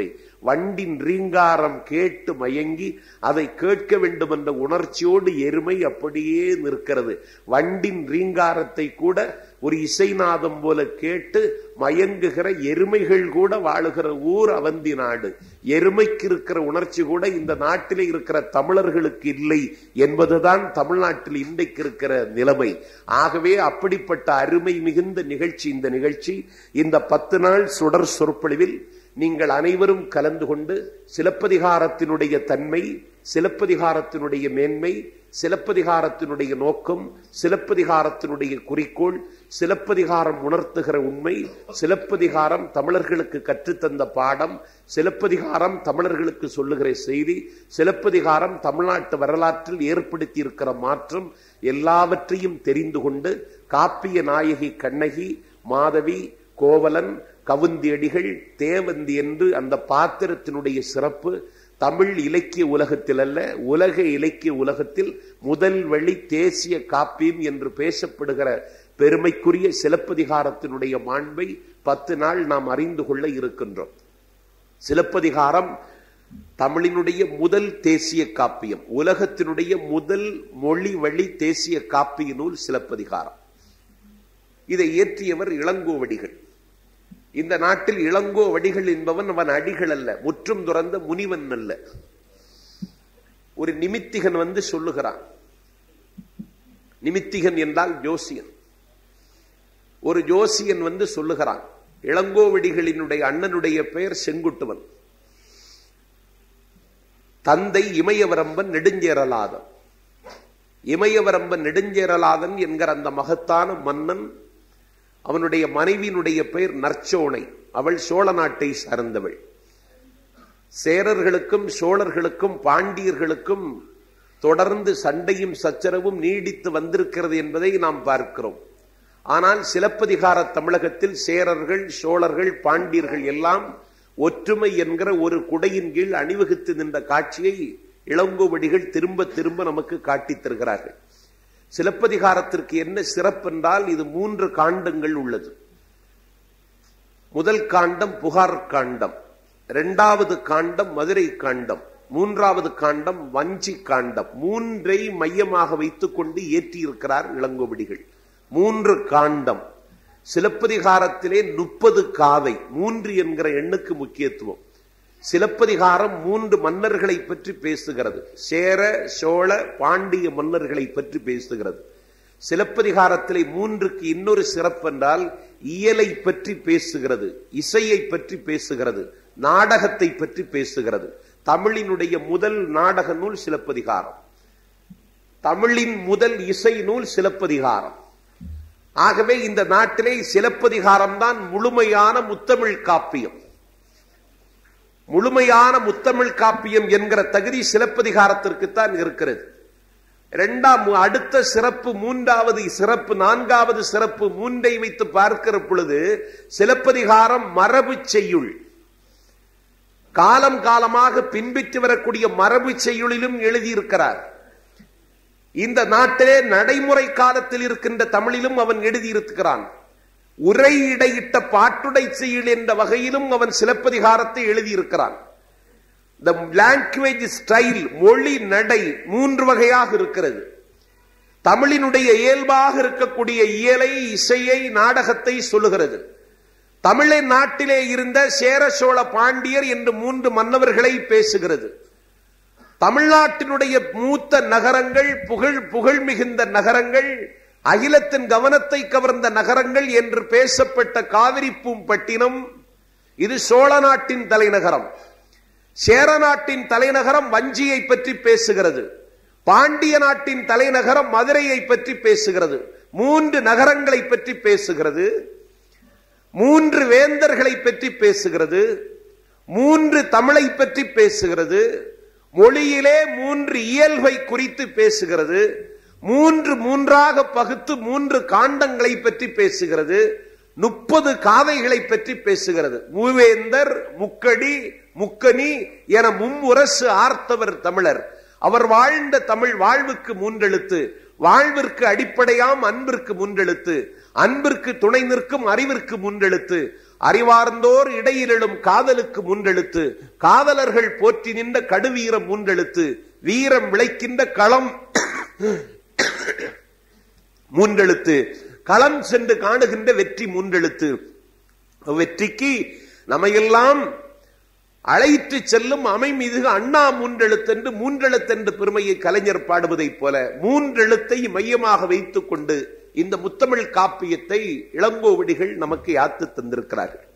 A: வண்டின் ரீங்காரம் கேட்டு மயங்கி அதை கேட்க வேண்டும் என்ற உணர்ச்சியோடு எருமை அப்படியே நிற்கிறது வண்டின் ரீங்காரத்தை கூட ஒரு இசைநாதம் போல கேட்டு மயங்குகிற எருமைகள் கூட வாழுகிற ஊர் அவந்தி நாடு எருமைக்கு இருக்கிற உணர்ச்சி கூட இந்த நாட்டிலே இருக்கிற தமிழர்களுக்கு இல்லை என்பதுதான் தமிழ்நாட்டில் இன்றைக்கு இருக்கிற நிலைமை ஆகவே அப்படிப்பட்ட அருமை மிகுந்த நிகழ்ச்சி இந்த நிகழ்ச்சி இந்த பத்து நாள் சுடர் சொற்பொழிவில் நீங்கள் அனைவரும் கலந்து கொண்டு சிலப்பதிகாரத்தினுடைய தன்மை சிலப்பதிகாரத்தினுடைய மேன்மை சிலப்பதிகாரத்தினுடைய நோக்கம் சிலப்பதிகாரத்தினுடைய குறிக்கோள் சிலப்பதிகாரம் உணர்த்துகிற உண்மை சிலப்பதிகாரம் தமிழர்களுக்கு கற்றுத்தந்த பாடம் சிலப்பதிகாரம் தமிழர்களுக்கு சொல்லுகிற செய்தி சிலப்பதிகாரம் தமிழ்நாட்டு வரலாற்றில் ஏற்படுத்தி இருக்கிற மாற்றம் எல்லாவற்றையும் தெரிந்து கொண்டு காப்பிய நாயகி கண்ணகி மாதவி கோவலன் கவுந்தியடிகள் தேவந்தி என்று அந்த பாத்திரத்தினுடைய சிறப்பு தமிழ் இலக்கிய உலகத்தில் அல்ல உலக இலக்கிய உலகத்தில் முதல் வழி தேசிய காப்பியம் என்று பேசப்படுகிற பெருமைக்குரிய சிலப்பதிகாரத்தினுடைய மாண்பை பத்து நாள் நாம் அறிந்து கொள்ள இருக்கின்றோம் சிலப்பதிகாரம் தமிழினுடைய முதல் தேசிய காப்பியம் உலகத்தினுடைய முதல் மொழி வழி தேசிய காப்பிய நூல் சிலப்பதிகாரம் இதை இயற்றியவர் இளங்கோவடிகள் இந்த நாட்டில் இளங்கோ வடிகள் என்பவன் அவன் அடிகள் அல்ல முற்றும் துறந்த முனிவன் அல்ல ஒரு நிமித்திகன் வந்து சொல்லுகிறான் நிமித்திகன் என்றால் ஜோசியன் ஒரு ஜோசியன் வந்து சொல்லுகிறான் இளங்கோவடிகளினுடைய அண்ணனுடைய பெயர் செங்குட்டுவன் தந்தை இமயவரம்பன் நெடுஞ்சேரலாதன் இமயவரம்பன் நெடுஞ்சேரலாதன் என்கிற அந்த மகத்தான மன்னன் அவனுடைய மனைவியினுடைய பெயர் நற்சோனை அவள் சோழ நாட்டை சார்ந்தவள் சேரர்களுக்கும் சோழர்களுக்கும் பாண்டியர்களுக்கும் தொடர்ந்து சண்டையும் சச்சரவும் நீடித்து வந்திருக்கிறது என்பதை நாம் பார்க்கிறோம் ஆனால் சிலப்பதிகார தமிழகத்தில் சேரர்கள் சோழர்கள் பாண்டியர்கள் எல்லாம் ஒற்றுமை என்கிற ஒரு குடையின் கீழ் அணிவகுத்து நின்ற காட்சியை இளங்கோவடிகள் திரும்ப திரும்ப நமக்கு காட்டித் தருகிறார்கள் சிலப்பதிகாரத்திற்கு என்ன சிறப்பு என்றால் இது மூன்று காண்டங்கள் உள்ளது முதல் காண்டம் புகார் காண்டம் இரண்டாவது காண்டம் மதுரை காண்டம் மூன்றாவது காண்டம் வஞ்சி காண்டம் மூன்றை மையமாக வைத்துக் கொண்டு ஏற்றியிருக்கிறார் இளங்கோவடிகள் மூன்று காண்டம் சிலப்பதிகாரத்திலே முப்பது காதை மூன்று என்கிற எண்ணுக்கு முக்கியத்துவம் சிலப்பதிகாரம் மூன்று மன்னர்களை பற்றி பேசுகிறது சேர சோழ பாண்டிய மன்னர்களை பற்றி பேசுகிறது சிலப்பதிகாரத்திலே மூன்றுக்கு இன்னொரு சிறப்பு என்றால் இயலை பற்றி பேசுகிறது இசையை பற்றி பேசுகிறது நாடகத்தை பற்றி பேசுகிறது தமிழினுடைய முதல் நாடக நூல் சிலப்பதிகாரம் தமிழின் முதல் இசை நூல் சிலப்பதிகாரம் ஆகவே இந்த நாட்டிலே சிலப்பதிகாரம் தான் முழுமையான முத்தமிழ் காப்பியம் முழுமையான முத்தமிழ் காப்பியம் என்கிற தகுதி சிலப்பதிகாரத்திற்குத்தான் இருக்கிறது இரண்டாம் அடுத்த சிறப்பு மூன்றாவது சிறப்பு நான்காவது சிறப்பு மூன்றை வைத்து பார்க்கிற பொழுது சிலப்பதிகாரம் மரபு செய்யுள் காலம் காலமாக பின்பற்றி வரக்கூடிய மரபு செய்யுளிலும் எழுதியிருக்கிறார் இந்த நாட்டிலே நடைமுறை காலத்தில் இருக்கின்ற தமிழிலும் அவன் எழுதியிருக்கிறான் உரையிடையிட்ட பாட்டுடை செய்யுள் என்ற வகையிலும் அவன் சிலப்பதிகாரத்தை எழுதியிருக்கிறான் த லாங்குவேஜ் ஸ்டைல் மொழி நடை மூன்று வகையாக இருக்கிறது தமிழினுடைய இயல்பாக இருக்கக்கூடிய இயலை இசையை நாடகத்தை சொல்லுகிறது தமிழை நாட்டிலே இருந்த சேர சோழ பாண்டியர் என்று மூன்று மன்னவர்களை பேசுகிறது தமிழ்நாட்டினுடைய மூத்த நகரங்கள் புகழ் புகழ் மிகுந்த நகரங்கள் அகிலத்தின் கவனத்தை கவர்ந்த நகரங்கள் என்று பேசப்பட்ட காவிரி பூம்பட்டினம் இது சோழ நாட்டின் தலைநகரம் சேர நாட்டின் தலைநகரம் வஞ்சியை பற்றி பேசுகிறது பாண்டிய நாட்டின் தலைநகரம் மதுரையை பற்றி பேசுகிறது மூன்று நகரங்களை பற்றி பேசுகிறது மூன்று வேந்தர்களை பற்றி பேசுகிறது மூன்று தமிழை பற்றி பேசுகிறது மொழியிலே மூன்று இயல்பை குறித்து பேசுகிறது மூன்று மூன்றாக பகுத்து மூன்று காண்டங்களை பற்றி பேசுகிறது முப்பது காதைகளை பற்றி பேசுகிறது மூவேந்தர் முக்கடி முக்கனி என மும்முரசு ஆர்த்தவர் தமிழர் அவர் வாழ்ந்த தமிழ் வாழ்வுக்கு மூன்றெழுத்து வாழ்விற்கு அடிப்படையாம் அன்பிற்கு முன்றெழுத்து அன்பிற்கு துணை நிற்கும் அறிவிற்கு முன்றெழுத்து அறிவார்ந்தோர் இடையிலும் காதலுக்கு முன்றெழுத்து காதலர்கள் போற்றி நின்ற கடுவீரம் முன்றெழுத்து வீரம் விளைக்கின்ற களம் மூன்றெழுத்து களம் சென்று காணுகின்ற வெற்றி மூன்றெழுத்து வெற்றிக்கு நம்மையெல்லாம் அழைத்து செல்லும் அமை மீது அண்ணா மூன்றெழுத்தென்று மூன்றெழுத்தென்று பெருமையை கலைஞர் பாடுவதைப் போல மூன்றெழுத்தை மையமாக வைத்துக் கொண்டு இந்த முத்தமிழ் காப்பியத்தை இளங்கோவடிகள் நமக்கு யாத்து தந்திருக்கிறார்கள்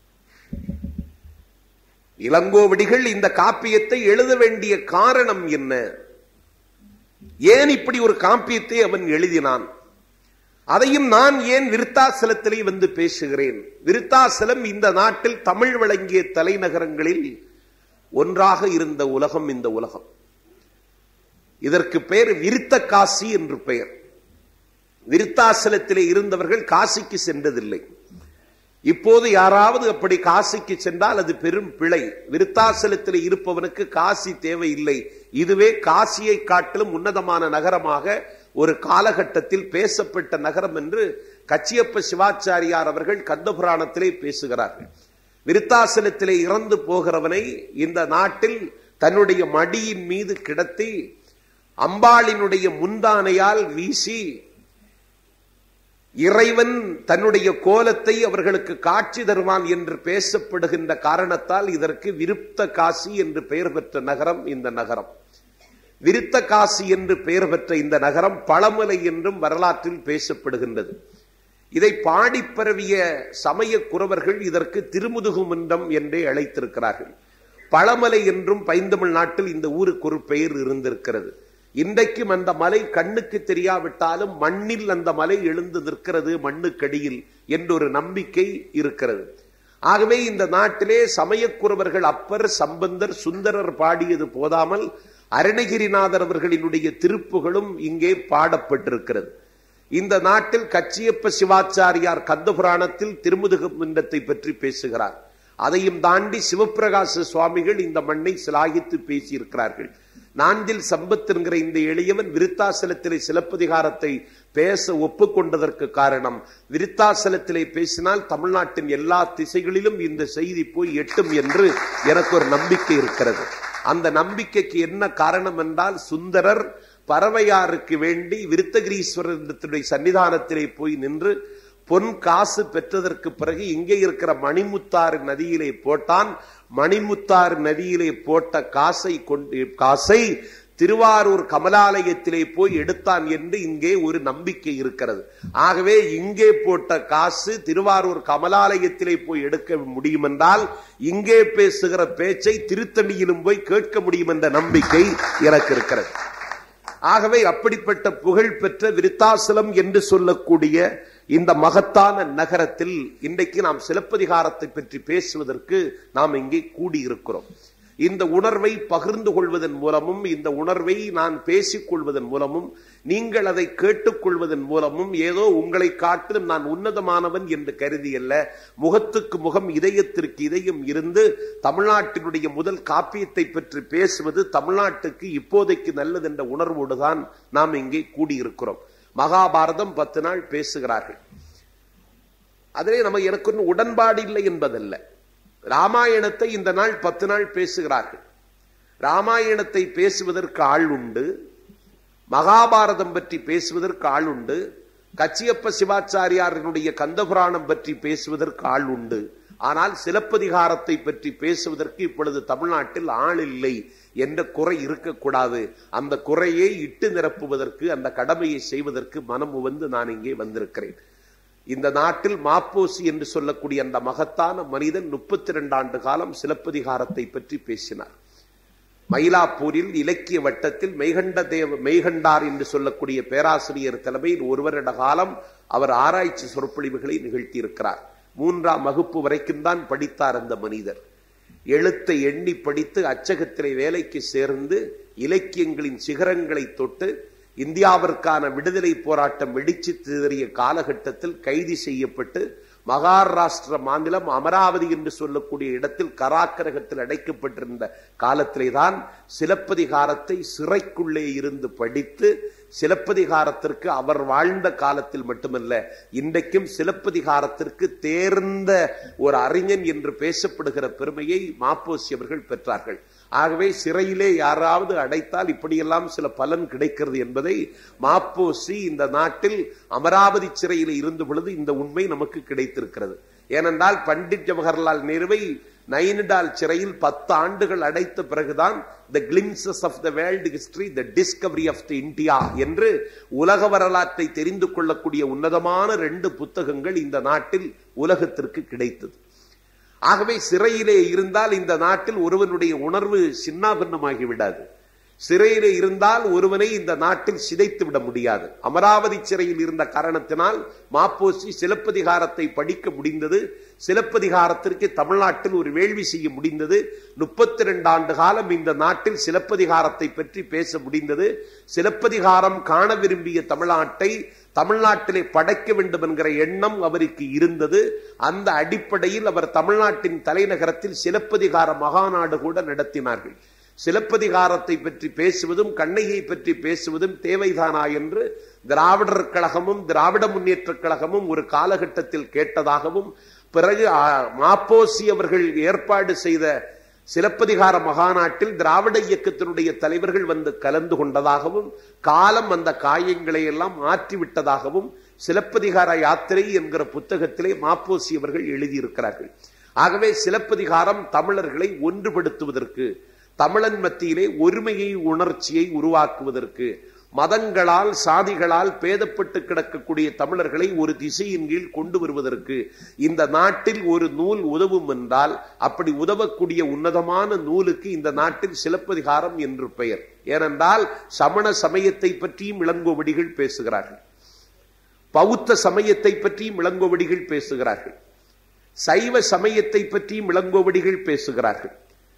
A: இளங்கோவடிகள் இந்த காப்பியத்தை எழுத வேண்டிய காரணம் என்ன ஏன் இப்படி ஒரு காப்பியத்தை அவன் எழுதினான் அதையும் நான் ஏன் விருத்தாசலத்திலே வந்து பேசுகிறேன் விருத்தாசலம் இந்த நாட்டில் தமிழ் வழங்கிய தலைநகரங்களில் ஒன்றாக இருந்த உலகம் இந்த உலகம் இதற்கு பெயர் விருத்த காசி என்று பெயர் விருத்தாசலத்திலே இருந்தவர்கள் காசிக்கு சென்றதில்லை இப்போது யாராவது அப்படி காசிக்கு சென்றால் அது பெரும் பிழை விருத்தாசலத்தில் இருப்பவனுக்கு காசி தேவையில்லை இதுவே காசியை காட்டிலும் உன்னதமான நகரமாக ஒரு காலகட்டத்தில் பேசப்பட்ட நகரம் என்று கச்சியப்ப சிவாச்சாரியார் அவர்கள் கந்தபுராணத்திலே பேசுகிறார்கள் விருத்தாசலத்திலே இறந்து போகிறவனை இந்த நாட்டில் தன்னுடைய மடியின் மீது கிடத்தி அம்பாளினுடைய முந்தானையால் வீசி இறைவன் தன்னுடைய கோலத்தை அவர்களுக்கு காட்சி தருவான் என்று பேசப்படுகின்ற காரணத்தால் இதற்கு விருத்த காசி என்று பெயர் பெற்ற நகரம் இந்த நகரம் விருத்த காசி என்று பெயர் பெற்ற இந்த நகரம் பழமலை என்றும் வரலாற்றில் பேசப்படுகின்றது இதை பாடி பரவிய சமய குறவர்கள் இதற்கு திருமுதுகு மன்றம் என்றே அழைத்திருக்கிறார்கள் பழமலை என்றும் பைந்தமிழ் நாட்டில் இந்த ஊருக்கு ஒரு பெயர் இருந்திருக்கிறது இன்றைக்கும் அந்த மலை கண்ணுக்கு தெரியாவிட்டாலும் மண்ணில் அந்த மலை எழுந்து நிற்கிறது மண்ணுக்கடியில் என்றொரு நம்பிக்கை இருக்கிறது ஆகவே இந்த நாட்டிலே சமயக்குறவர்கள் அப்பர் சம்பந்தர் சுந்தரர் பாடியது போதாமல் அருணகிரிநாதர் அவர்களினுடைய திருப்புகளும் இங்கே பாடப்பட்டிருக்கிறது இந்த நாட்டில் கச்சியப்ப சிவாச்சாரியார் கந்தபுராணத்தில் திருமுதுக மன்றத்தை பற்றி பேசுகிறார் அதையும் தாண்டி சிவபிரகாச சுவாமிகள் இந்த மண்ணை சிலாகித்து பேசியிருக்கிறார்கள் நாஞ்சில் சம்பத் என்கிற இந்த எளியவன் விருத்தாசலத்திலே சிலப்பதிகாரத்தை பேச ஒப்புக்கொண்டதற்கு காரணம் விருத்தாசலத்திலே பேசினால் தமிழ்நாட்டின் எல்லா திசைகளிலும் இந்த செய்தி போய் எட்டும் என்று எனக்கு ஒரு நம்பிக்கை இருக்கிறது அந்த நம்பிக்கைக்கு என்ன காரணம் என்றால் சுந்தரர் பறவையாருக்கு வேண்டி விருத்தகிரீஸ்வரத்துடைய சன்னிதானத்திலே போய் நின்று பொன் காசு பெற்றதற்கு பிறகு இங்கே இருக்கிற மணிமுத்தாறு நதியிலே போட்டான் மணிமுத்தாறு நதியிலே போட்ட காசை கொண்டு காசை திருவாரூர் கமலாலயத்திலே போய் எடுத்தான் என்று இங்கே ஒரு நம்பிக்கை இருக்கிறது ஆகவே இங்கே போட்ட காசு திருவாரூர் கமலாலயத்திலே போய் எடுக்க முடியும் என்றால் இங்கே பேசுகிற பேச்சை திருத்தணியிலும் போய் கேட்க முடியும் என்ற நம்பிக்கை எனக்கு இருக்கிறது ஆகவே அப்படிப்பட்ட புகழ் பெற்ற விருத்தாசலம் என்று சொல்லக்கூடிய இந்த மகத்தான நகரத்தில் இன்றைக்கு நாம் சிலப்பதிகாரத்தை பற்றி பேசுவதற்கு நாம் இங்கே கூடியிருக்கிறோம் இந்த உணர்வை பகிர்ந்து கொள்வதன் மூலமும் இந்த உணர்வை நான் பேசிக் கொள்வதன் மூலமும் நீங்கள் அதை கேட்டுக்கொள்வதன் மூலமும் ஏதோ உங்களை காட்டிலும் நான் உன்னதமானவன் என்று கருதி அல்ல முகத்துக்கு முகம் இதயத்திற்கு இதயம் இருந்து தமிழ்நாட்டினுடைய முதல் காப்பியத்தை பற்றி பேசுவது தமிழ்நாட்டுக்கு இப்போதைக்கு நல்லது என்ற உணர்வோடுதான் நாம் இங்கே கூடியிருக்கிறோம் மகாபாரதம் பத்து நாள் பேசுகிறார்கள் அதிலே நம்ம எனக்கு ஒன்றும் உடன்பாடு இல்லை என்பதல்ல ராமாயணத்தை இந்த நாள் பத்து நாள் பேசுகிறார்கள் ராமாயணத்தை பேசுவதற்கு ஆள் உண்டு மகாபாரதம் பற்றி பேசுவதற்கு ஆள் உண்டு கச்சியப்ப சிவாச்சாரியாரினுடைய கந்தபுராணம் பற்றி பேசுவதற்கு ஆள் உண்டு ஆனால் சிலப்பதிகாரத்தை பற்றி பேசுவதற்கு இப்பொழுது தமிழ்நாட்டில் ஆள் இல்லை என்ற குறை இருக்கக்கூடாது அந்த குறையை இட்டு நிரப்புவதற்கு அந்த கடமையை செய்வதற்கு மனம் உவந்து நான் இங்கே வந்திருக்கிறேன் இந்த நாட்டில் மாப்போசி என்று சொல்லக்கூடிய அந்த மகத்தான மனிதன் முப்பத்தி இரண்டு ஆண்டு காலம் சிலப்பதிகாரத்தை பற்றி பேசினார் மயிலாப்பூரில் இலக்கிய வட்டத்தில் மெய்கண்ட தேவ மெய்கண்டார் என்று சொல்லக்கூடிய பேராசிரியர் தலைமையில் ஒரு வருட காலம் அவர் ஆராய்ச்சி சொற்பொழிவுகளை நிகழ்த்தியிருக்கிறார் மூன்றாம் வகுப்பு வரைக்கும் தான் படித்தார் அந்த மனிதர் எழுத்தை எண்ணி படித்து அச்சகத்திலே வேலைக்கு சேர்ந்து இலக்கியங்களின் சிகரங்களை தொட்டு இந்தியாவிற்கான விடுதலை போராட்டம் வெடிச்சு திதறிய காலகட்டத்தில் கைது செய்யப்பட்டு மகாராஷ்டிர மாநிலம் அமராவதி என்று சொல்லக்கூடிய இடத்தில் கராக்கரகத்தில் அடைக்கப்பட்டிருந்த காலத்திலே தான் சிலப்பதிகாரத்தை சிறைக்குள்ளே இருந்து படித்து சிலப்பதிகாரத்திற்கு அவர் வாழ்ந்த காலத்தில் மட்டுமல்ல இன்றைக்கும் சிலப்பதிகாரத்திற்கு தேர்ந்த ஒரு அறிஞன் என்று பேசப்படுகிற பெருமையை மாப்போசி அவர்கள் பெற்றார்கள் ஆகவே சிறையிலே யாராவது அடைத்தால் இப்படியெல்லாம் சில பலன் கிடைக்கிறது என்பதை மாப்போசி இந்த நாட்டில் அமராவதி சிறையில் இருந்த பொழுது இந்த உண்மை நமக்கு கிடைத்திருக்கிறது ஏனென்றால் பண்டிட் ஜவஹர்லால் நேருவை நைனிடால் சிறையில் பத்து ஆண்டுகள் அடைத்த பிறகுதான் the glimpses of the world history the discovery of the India என்று உலக வரலாற்றை தெரிந்து கொள்ளக்கூடிய உன்னதமான ரெண்டு புத்தகங்கள் இந்த நாட்டில் உலகத்திற்கு கிடைத்தது ஆகவே சிறையிலே இருந்தால் இந்த நாட்டில் ஒருவனுடைய உணர்வு சின்னாபின்னமாகி விடாது சிறையிலே இருந்தால் ஒருவனை இந்த நாட்டில் சிதைத்து விட முடியாது அமராவதி சிறையில் இருந்த காரணத்தினால் மாப்போசி சிலப்பதிகாரத்தை படிக்க முடிந்தது சிலப்பதிகாரத்திற்கு தமிழ்நாட்டில் ஒரு வேள்வி செய்ய முடிந்தது முப்பத்தி ரெண்டு ஆண்டு காலம் இந்த நாட்டில் சிலப்பதிகாரத்தை பற்றி பேச முடிந்தது சிலப்பதிகாரம் காண விரும்பிய தமிழ்நாட்டை தமிழ்நாட்டிலே படைக்க வேண்டும் என்கிற எண்ணம் அவருக்கு இருந்தது அந்த அடிப்படையில் அவர் தமிழ்நாட்டின் தலைநகரத்தில் சிலப்பதிகார மகாநாடு கூட நடத்தினார்கள் சிலப்பதிகாரத்தை பற்றி பேசுவதும் கண்ணையை பற்றி பேசுவதும் தேவைதானா என்று திராவிடர் கழகமும் திராவிட முன்னேற்ற கழகமும் ஒரு காலகட்டத்தில் கேட்டதாகவும் பிறகு மாப்போசி அவர்கள் ஏற்பாடு செய்த சிலப்பதிகார மகாநாட்டில் திராவிட இயக்கத்தினுடைய தலைவர்கள் வந்து கலந்து கொண்டதாகவும் காலம் அந்த காயங்களை எல்லாம் மாற்றிவிட்டதாகவும் சிலப்பதிகார யாத்திரை என்கிற புத்தகத்திலே மாப்போசி அவர்கள் எழுதியிருக்கிறார்கள் ஆகவே சிலப்பதிகாரம் தமிழர்களை ஒன்றுபடுத்துவதற்கு தமிழன் மத்தியிலே ஒருமையை உணர்ச்சியை உருவாக்குவதற்கு மதங்களால் சாதிகளால் பேதப்பட்டு கிடக்கக்கூடிய தமிழர்களை ஒரு திசையின் கீழ் கொண்டு வருவதற்கு இந்த நாட்டில் ஒரு நூல் உதவும் என்றால் அப்படி உதவக்கூடிய உன்னதமான நூலுக்கு இந்த நாட்டில் சிலப்பதிகாரம் என்று பெயர் ஏனென்றால் சமண சமயத்தை பற்றியும் இளங்கோவடிகள் பேசுகிறார்கள் பௌத்த சமயத்தை பற்றியும் இளங்கோவடிகள் பேசுகிறார்கள் சைவ சமயத்தை பற்றியும் இளங்கோவடிகள் பேசுகிறார்கள்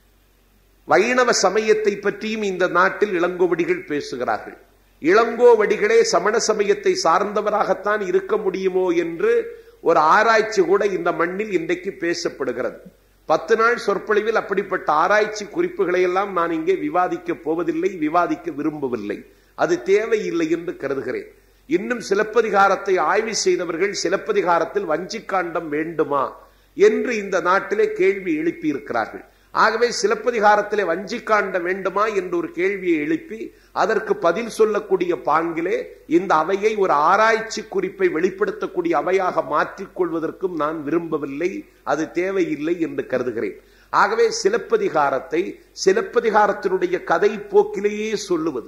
A: வைணவ சமயத்தை பற்றியும் இந்த நாட்டில் இளங்கோவடிகள் பேசுகிறார்கள் இளங்கோவடிகளே சமண சமயத்தை சார்ந்தவராகத்தான் இருக்க முடியுமோ என்று ஒரு ஆராய்ச்சி கூட இந்த மண்ணில் இன்றைக்கு பேசப்படுகிறது பத்து நாள் சொற்பொழிவில் அப்படிப்பட்ட ஆராய்ச்சி குறிப்புகளை எல்லாம் நான் இங்கே விவாதிக்க போவதில்லை விவாதிக்க விரும்பவில்லை அது தேவையில்லை என்று கருதுகிறேன் இன்னும் சிலப்பதிகாரத்தை ஆய்வு செய்தவர்கள் சிலப்பதிகாரத்தில் வஞ்சிக்காண்டம் வேண்டுமா என்று இந்த நாட்டிலே கேள்வி எழுப்பி இருக்கிறார்கள் ஆகவே சிலப்பதிகாரத்திலே வஞ்சிக்காண்ட வேண்டுமா என்று ஒரு கேள்வியை எழுப்பி அதற்கு பதில் சொல்லக்கூடிய பாங்கிலே இந்த அவையை ஒரு ஆராய்ச்சி குறிப்பை வெளிப்படுத்தக்கூடிய அவையாக மாற்றிக்கொள்வதற்கும் நான் விரும்பவில்லை அது தேவையில்லை என்று கருதுகிறேன் ஆகவே சிலப்பதிகாரத்தை சிலப்பதிகாரத்தினுடைய கதை போக்கிலேயே சொல்லுவது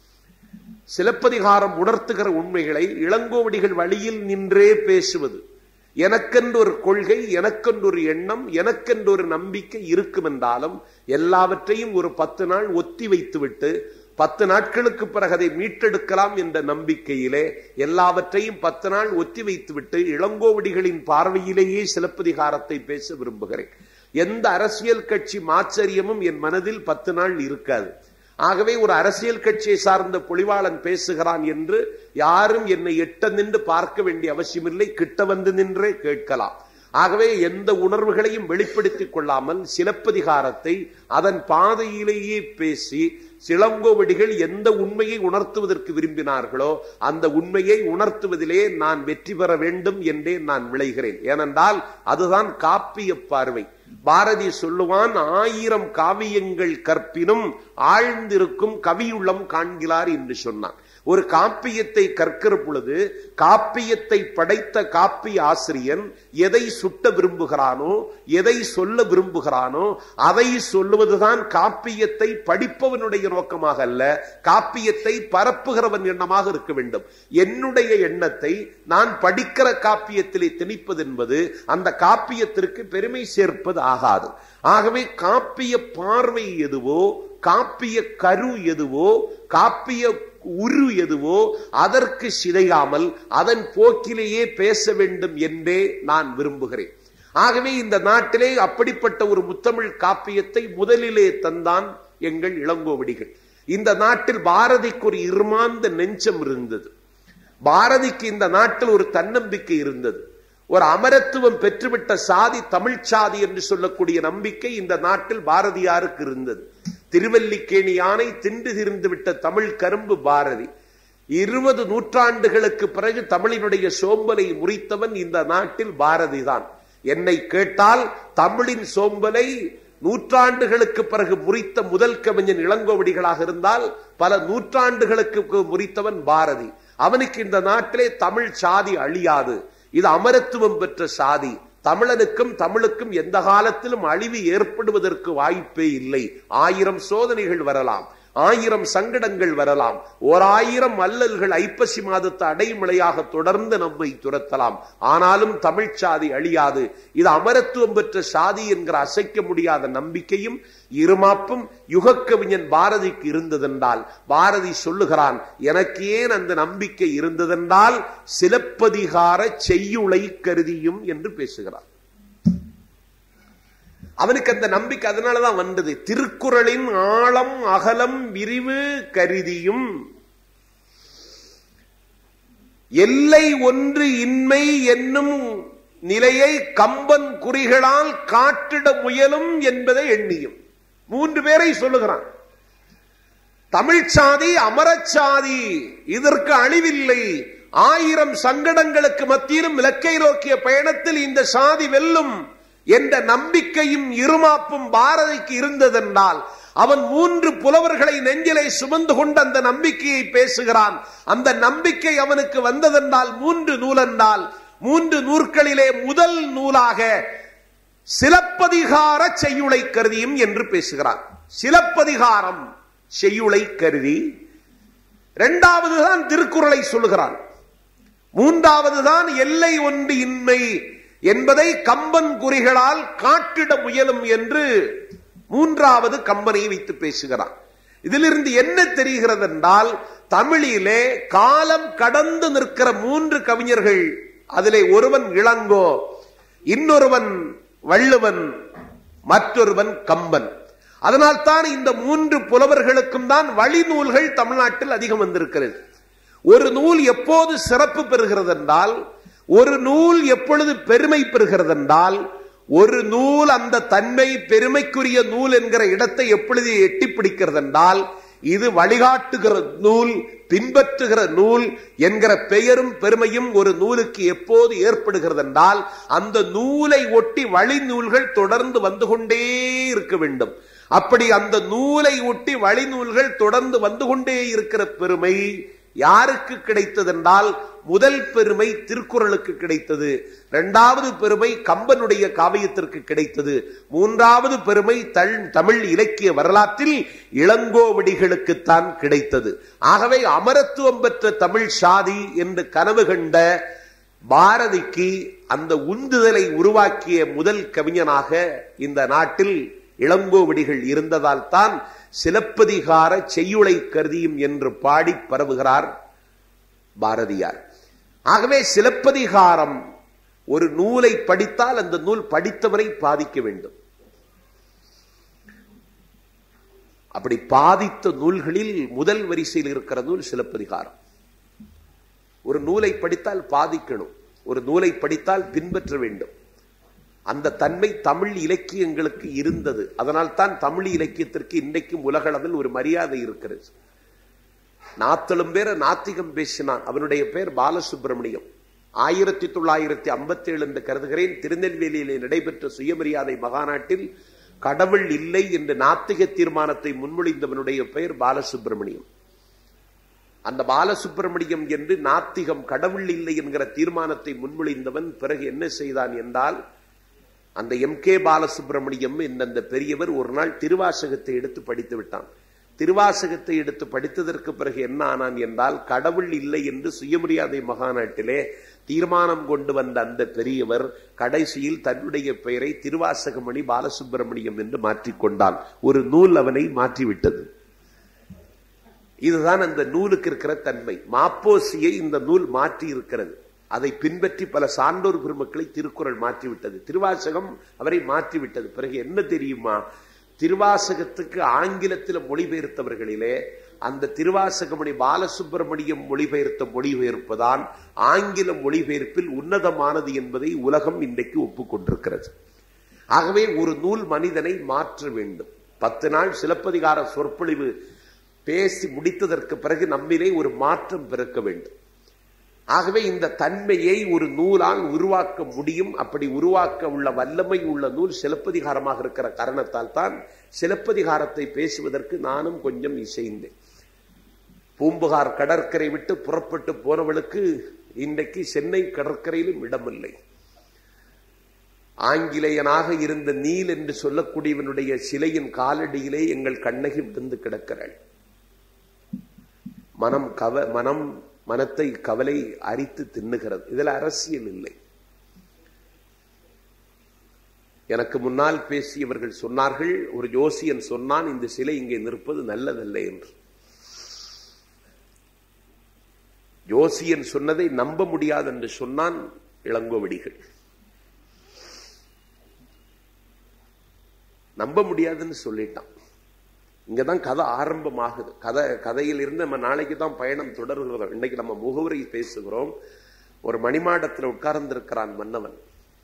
A: சிலப்பதிகாரம் உணர்த்துகிற உண்மைகளை இளங்கோவடிகள் வழியில் நின்றே பேசுவது எனக்கென்று ஒரு கொள்கை எனக்கென்று ஒரு எண்ணம் எனக்கென்று ஒரு நம்பிக்கை இருக்கும் என்றாலும் எல்லாவற்றையும் ஒரு பத்து நாள் ஒத்தி வைத்துவிட்டு பத்து நாட்களுக்கு பிறகு அதை மீட்டெடுக்கலாம் என்ற நம்பிக்கையிலே எல்லாவற்றையும் பத்து நாள் ஒத்தி வைத்துவிட்டு இளங்கோவடிகளின் பார்வையிலேயே சிலப்பதிகாரத்தை பேச விரும்புகிறேன் எந்த அரசியல் கட்சி மாச்சரியமும் என் மனதில் பத்து நாள் இருக்காது ஆகவே ஒரு அரசியல் கட்சியை சார்ந்த பொலிவாளன் பேசுகிறான் என்று யாரும் என்னை எட்ட நின்று பார்க்க வேண்டிய அவசியமில்லை கிட்ட வந்து நின்றே கேட்கலாம் ஆகவே எந்த உணர்வுகளையும் வெளிப்படுத்திக் கொள்ளாமல் சிலப்பதிகாரத்தை அதன் பாதையிலேயே பேசி சிலங்கோவடிகள் எந்த உண்மையை உணர்த்துவதற்கு விரும்பினார்களோ அந்த உண்மையை உணர்த்துவதிலே நான் வெற்றி பெற வேண்டும் என்றே நான் விளைகிறேன் ஏனென்றால் அதுதான் காப்பிய பார்வை பாரதி சொல்லுவான் ஆயிரம் காவியங்கள் கற்பினும் ஆழ்ந்திருக்கும் கவியுள்ளம் காண்கிறார் என்று சொன்னான் ஒரு காப்பியத்தை கற்கிற பொழுது காப்பியத்தை படைத்த காப்பிய ஆசிரியன் எதை சுட்ட விரும்புகிறானோ எதை சொல்ல விரும்புகிறானோ அதை சொல்லுவதுதான் காப்பியத்தை படிப்பவனுடைய நோக்கமாக அல்ல காப்பியத்தை பரப்புகிறவன் எண்ணமாக இருக்க வேண்டும் என்னுடைய எண்ணத்தை நான் படிக்கிற காப்பியத்திலே திணிப்பது என்பது அந்த காப்பியத்திற்கு பெருமை சேர்ப்பது ஆகாது ஆகவே காப்பிய பார்வை எதுவோ காப்பிய கரு எதுவோ காப்பிய உரு எதுவோ அதற்கு சிதையாமல் அதன் போக்கிலேயே பேச வேண்டும் என்றே நான் விரும்புகிறேன் ஆகவே இந்த நாட்டிலே அப்படிப்பட்ட ஒரு முத்தமிழ் காப்பியத்தை முதலிலே தந்தான் எங்கள் இளங்கோவடிகள் இந்த நாட்டில் பாரதிக்கு ஒரு இருமாந்த நெஞ்சம் இருந்தது பாரதிக்கு இந்த நாட்டில் ஒரு தன்னம்பிக்கை இருந்தது ஒரு அமரத்துவம் பெற்றுவிட்ட சாதி தமிழ் சாதி என்று சொல்லக்கூடிய நம்பிக்கை இந்த நாட்டில் பாரதியாருக்கு இருந்தது திருவல்லிக்கேணி யானை தின்று திரிந்து விட்ட தமிழ் கரும்பு பாரதி இருபது நூற்றாண்டுகளுக்கு பிறகு தமிழினுடைய சோம்பலை முறித்தவன் இந்த நாட்டில் பாரதி தான் என்னை கேட்டால் தமிழின் சோம்பலை நூற்றாண்டுகளுக்கு பிறகு முறித்த முதல் கவிஞன் இளங்கோவடிகளாக இருந்தால் பல நூற்றாண்டுகளுக்கு முறித்தவன் பாரதி அவனுக்கு இந்த நாட்டிலே தமிழ் சாதி அழியாது இது அமரத்துவம் பெற்ற சாதி தமிழனுக்கும் தமிழுக்கும் எந்த காலத்திலும் அழிவு ஏற்படுவதற்கு வாய்ப்பே இல்லை ஆயிரம் சோதனைகள் வரலாம் ஆயிரம் சங்கடங்கள் வரலாம் ஓர் ஆயிரம் அல்லல்கள் ஐப்பசி மாதத்து அடைமழையாக தொடர்ந்து நம்மை துரத்தலாம் ஆனாலும் தமிழ் சாதி அழியாது இது அமரத்துவம் பெற்ற சாதி என்கிற அசைக்க முடியாத நம்பிக்கையும் இருமாப்பும் யுகக்கவிஞன் பாரதிக்கு இருந்ததென்றால் பாரதி சொல்லுகிறான் எனக்கு ஏன் அந்த நம்பிக்கை இருந்ததென்றால் சிலப்பதிகார செய்யுளை கருதியும் என்று பேசுகிறார் அவனுக்கு அந்த நம்பிக்கை அதனாலதான் வந்தது திருக்குறளின் ஆழம் அகலம் விரிவு கருதியும் எல்லை ஒன்று இன்மை என்னும் நிலையை கம்பன் குறிகளால் காட்டிட முயலும் என்பதை எண்ணியும் மூன்று பேரை சொல்லுகிறான் தமிழ் சாதி அமரச்சாதி இதற்கு அழிவில்லை ஆயிரம் சங்கடங்களுக்கு மத்தியிலும் இலக்கை நோக்கிய பயணத்தில் இந்த சாதி வெல்லும் என்ற நம்பிக்கையும் இருமாப்பும் பாரதிக்கு இருந்ததென்றால் அவன் மூன்று புலவர்களை நெஞ்சிலை சுமந்து கொண்டு அந்த நம்பிக்கையை பேசுகிறான் அந்த நம்பிக்கை அவனுக்கு வந்ததென்றால் மூன்று நூலென்றால் மூன்று நூற்களிலே முதல் நூலாக சிலப்பதிகார செய்யுளை கருதியும் என்று பேசுகிறான் சிலப்பதிகாரம் செய்யுளை கருதி இரண்டாவது தான் திருக்குறளை சொல்லுகிறான் மூன்றாவது தான் எல்லை ஒன்று இன்மை என்பதை கம்பன் குறிகளால் காட்டிட முயலும் என்று மூன்றாவது கம்பனை வைத்து பேசுகிறான் இதிலிருந்து என்ன தெரிகிறது என்றால் தமிழிலே காலம் கடந்து நிற்கிற மூன்று கவிஞர்கள் அதிலே ஒருவன் இளங்கோ இன்னொருவன் வள்ளுவன் மற்றொருவன் கம்பன் அதனால் தான் இந்த மூன்று புலவர்களுக்கும் தான் வழிநூல்கள் தமிழ்நாட்டில் அதிகம் வந்திருக்கிறது ஒரு நூல் எப்போது சிறப்பு பெறுகிறது என்றால் ஒரு நூல் எப்பொழுது பெருமை பெறுகிறது என்றால் ஒரு நூல் அந்த தன்மை பெருமைக்குரிய நூல் என்கிற இடத்தை எப்பொழுது எட்டி பிடிக்கிறது என்றால் இது வழிகாட்டுகிற நூல் பின்பற்றுகிற நூல் என்கிற பெயரும் பெருமையும் ஒரு நூலுக்கு எப்போது ஏற்படுகிறது என்றால் அந்த நூலை ஒட்டி வழி நூல்கள் தொடர்ந்து வந்து கொண்டே இருக்க வேண்டும் அப்படி அந்த நூலை ஒட்டி வழி நூல்கள் தொடர்ந்து வந்து கொண்டே இருக்கிற பெருமை யாருக்கு கிடைத்தது என்றால் முதல் பெருமை திருக்குறளுக்கு கிடைத்தது இரண்டாவது பெருமை கம்பனுடைய காவியத்திற்கு கிடைத்தது மூன்றாவது பெருமை தமிழ் இலக்கிய வரலாற்றில் இளங்கோவடிகளுக்குத்தான் கிடைத்தது ஆகவே அமரத்துவம் பெற்ற தமிழ் சாதி என்று கனவு கண்ட பாரதிக்கு அந்த உந்துதலை உருவாக்கிய முதல் கவிஞனாக இந்த நாட்டில் இளங்கோவடிகள் இருந்ததால் தான் சிலப்பதிகார செய்யுளை கருதியும் என்று பாடி பரவுகிறார் பாரதியார் ஆகவே சிலப்பதிகாரம் ஒரு நூலை படித்தால் அந்த நூல் படித்தவரை பாதிக்க வேண்டும் அப்படி பாதித்த நூல்களில் முதல் வரிசையில் இருக்கிற நூல் சிலப்பதிகாரம் ஒரு நூலை படித்தால் பாதிக்கணும் ஒரு நூலை படித்தால் பின்பற்ற வேண்டும் அந்த தன்மை தமிழ் இலக்கியங்களுக்கு இருந்தது அதனால் தான் தமிழ் இலக்கியத்திற்கு இன்றைக்கும் உலகளவில் ஒரு மரியாதை இருக்கிறது நாத்தலும் பேர நாத்திகம் பேசினான் அவனுடைய பெயர் பாலசுப்பிரமணியம் ஆயிரத்தி தொள்ளாயிரத்தி ஐம்பத்தி ஏழு என்று கருதுகிறேன் திருநெல்வேலியிலே நடைபெற்ற சுயமரியாதை மகாநாட்டில் கடவுள் இல்லை என்று நாத்திக தீர்மானத்தை முன்மொழிந்தவனுடைய பெயர் பாலசுப்பிரமணியம் அந்த பாலசுப்பிரமணியம் என்று நாத்திகம் கடவுள் இல்லை என்கிற தீர்மானத்தை முன்மொழிந்தவன் பிறகு என்ன செய்தான் என்றால் அந்த எம் கே பாலசுப்பிரமணியம் என்ற அந்த பெரியவர் ஒரு நாள் திருவாசகத்தை எடுத்து படித்து விட்டான் திருவாசகத்தை எடுத்து படித்ததற்கு பிறகு என்ன ஆனான் என்றால் கடவுள் இல்லை என்று சுயமரியாதை மகாநாட்டிலே தீர்மானம் கொண்டு வந்த அந்த பெரியவர் கடைசியில் தன்னுடைய பெயரை திருவாசகமணி பாலசுப்பிரமணியம் என்று மாற்றிக்கொண்டான் ஒரு நூல் அவனை மாற்றிவிட்டது இதுதான் அந்த நூலுக்கு இருக்கிற தன்மை மாப்போசியை இந்த நூல் மாற்றி இருக்கிறது அதை பின்பற்றி பல சான்றோர் பெருமக்களை திருக்குறள் மாற்றிவிட்டது திருவாசகம் அவரை மாற்றிவிட்டது பிறகு என்ன தெரியுமா திருவாசகத்துக்கு ஆங்கிலத்தில் மொழிபெயர்த்தவர்களிலே அந்த திருவாசகமணி பாலசுப்பிரமணியம் மொழிபெயர்த்த மொழிபெயர்ப்புதான் ஆங்கில மொழிபெயர்ப்பில் உன்னதமானது என்பதை உலகம் இன்றைக்கு ஒப்புக்கொண்டிருக்கிறது ஆகவே ஒரு நூல் மனிதனை மாற்ற வேண்டும் பத்து நாள் சிலப்பதிகார சொற்பொழிவு பேசி முடித்ததற்கு பிறகு நம்மிலே ஒரு மாற்றம் பிறக்க வேண்டும் ஆகவே இந்த தன்மையை ஒரு நூலால் உருவாக்க முடியும் அப்படி உருவாக்க உள்ள வல்லமை உள்ள நூல் சிலப்பதிகாரமாக இருக்கிற காரணத்தால் தான் சிலப்பதிகாரத்தை பேசுவதற்கு நானும் கொஞ்சம் இசைந்தேன் பூம்புகார் கடற்கரை விட்டு புறப்பட்டு போனவளுக்கு இன்றைக்கு சென்னை கடற்கரையிலும் இடமில்லை ஆங்கிலேயனாக இருந்த நீல் என்று சொல்லக்கூடியவனுடைய சிலையின் காலடியிலே எங்கள் கண்ணகி விழுந்து கிடக்கிறாள் மனம் கவ மனம் மனத்தை கவலை அரித்து தின்னுகிறது இதுல அரசியல் இல்லை எனக்கு முன்னால் பேசியவர்கள் சொன்னார்கள் ஒரு ஜோசியன் சொன்னான் இந்த சிலை இங்கே நிற்பது நல்லதல்ல என்று ஜோசியன் சொன்னதை நம்ப முடியாது என்று சொன்னான் இளங்கோவடிகள் நம்ப முடியாதுன்னு சொல்லிட்டான் இங்கதான் கதை ஆரம்பமாகுது கதை கதையில் இருந்து நம்ம நாளைக்கு தான் பயணம் தொடர்கிறோம் இன்னைக்கு நம்ம முகவரி பேசுகிறோம் ஒரு மணிமாடத்தில் உட்கார்ந்திருக்கிறான் மன்னவன்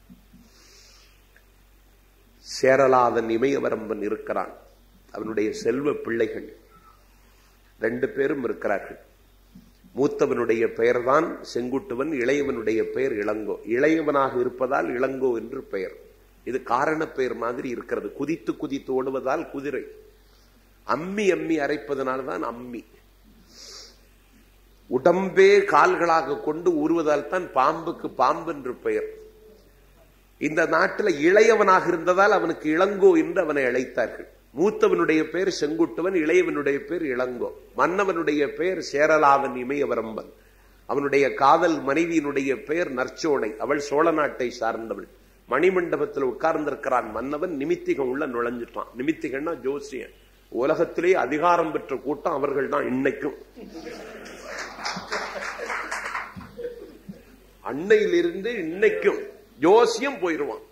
A: சேரலாதன் இமயவரம்பன் இருக்கிறான் அவனுடைய செல்வ பிள்ளைகள் ரெண்டு பேரும் இருக்கிறார்கள் மூத்தவனுடைய பெயர்தான் செங்குட்டுவன் இளையவனுடைய பெயர் இளங்கோ இளையவனாக இருப்பதால் இளங்கோ என்று பெயர் இது காரண பெயர் மாதிரி இருக்கிறது குதித்து குதித்து ஓடுவதால் குதிரை அம்மி அம்மி அரைப்பதனால்தான் அம்மி உடம்பே கால்களாக கொண்டு ஊறுவதால் தான் பாம்புக்கு பாம்பு என்று பெயர் இந்த நாட்டில் இளையவனாக இருந்ததால் அவனுக்கு இளங்கோ என்று அவனை அழைத்தார்கள் மூத்தவனுடைய பெயர் செங்குட்டுவன் இளையவனுடைய பெயர் இளங்கோ மன்னவனுடைய பெயர் சேரலாவன் இமயவரம்பன் அவனுடைய காதல் மனைவியினுடைய பெயர் நற்சோனை அவள் சோழ நாட்டை சார்ந்தவள் மணிமண்டபத்தில் உட்கார்ந்திருக்கிறான் மன்னவன் நிமித்திகம் உள்ள நுழைஞ்சிட்டான் நிமித்திகன்னா ஜோசியன் உலகத்திலே அதிகாரம் பெற்ற கூட்டம் அவர்கள் தான் இன்னைக்கும் அன்னையிலிருந்து இன்னைக்கும் ஜோசியம் போயிருவான்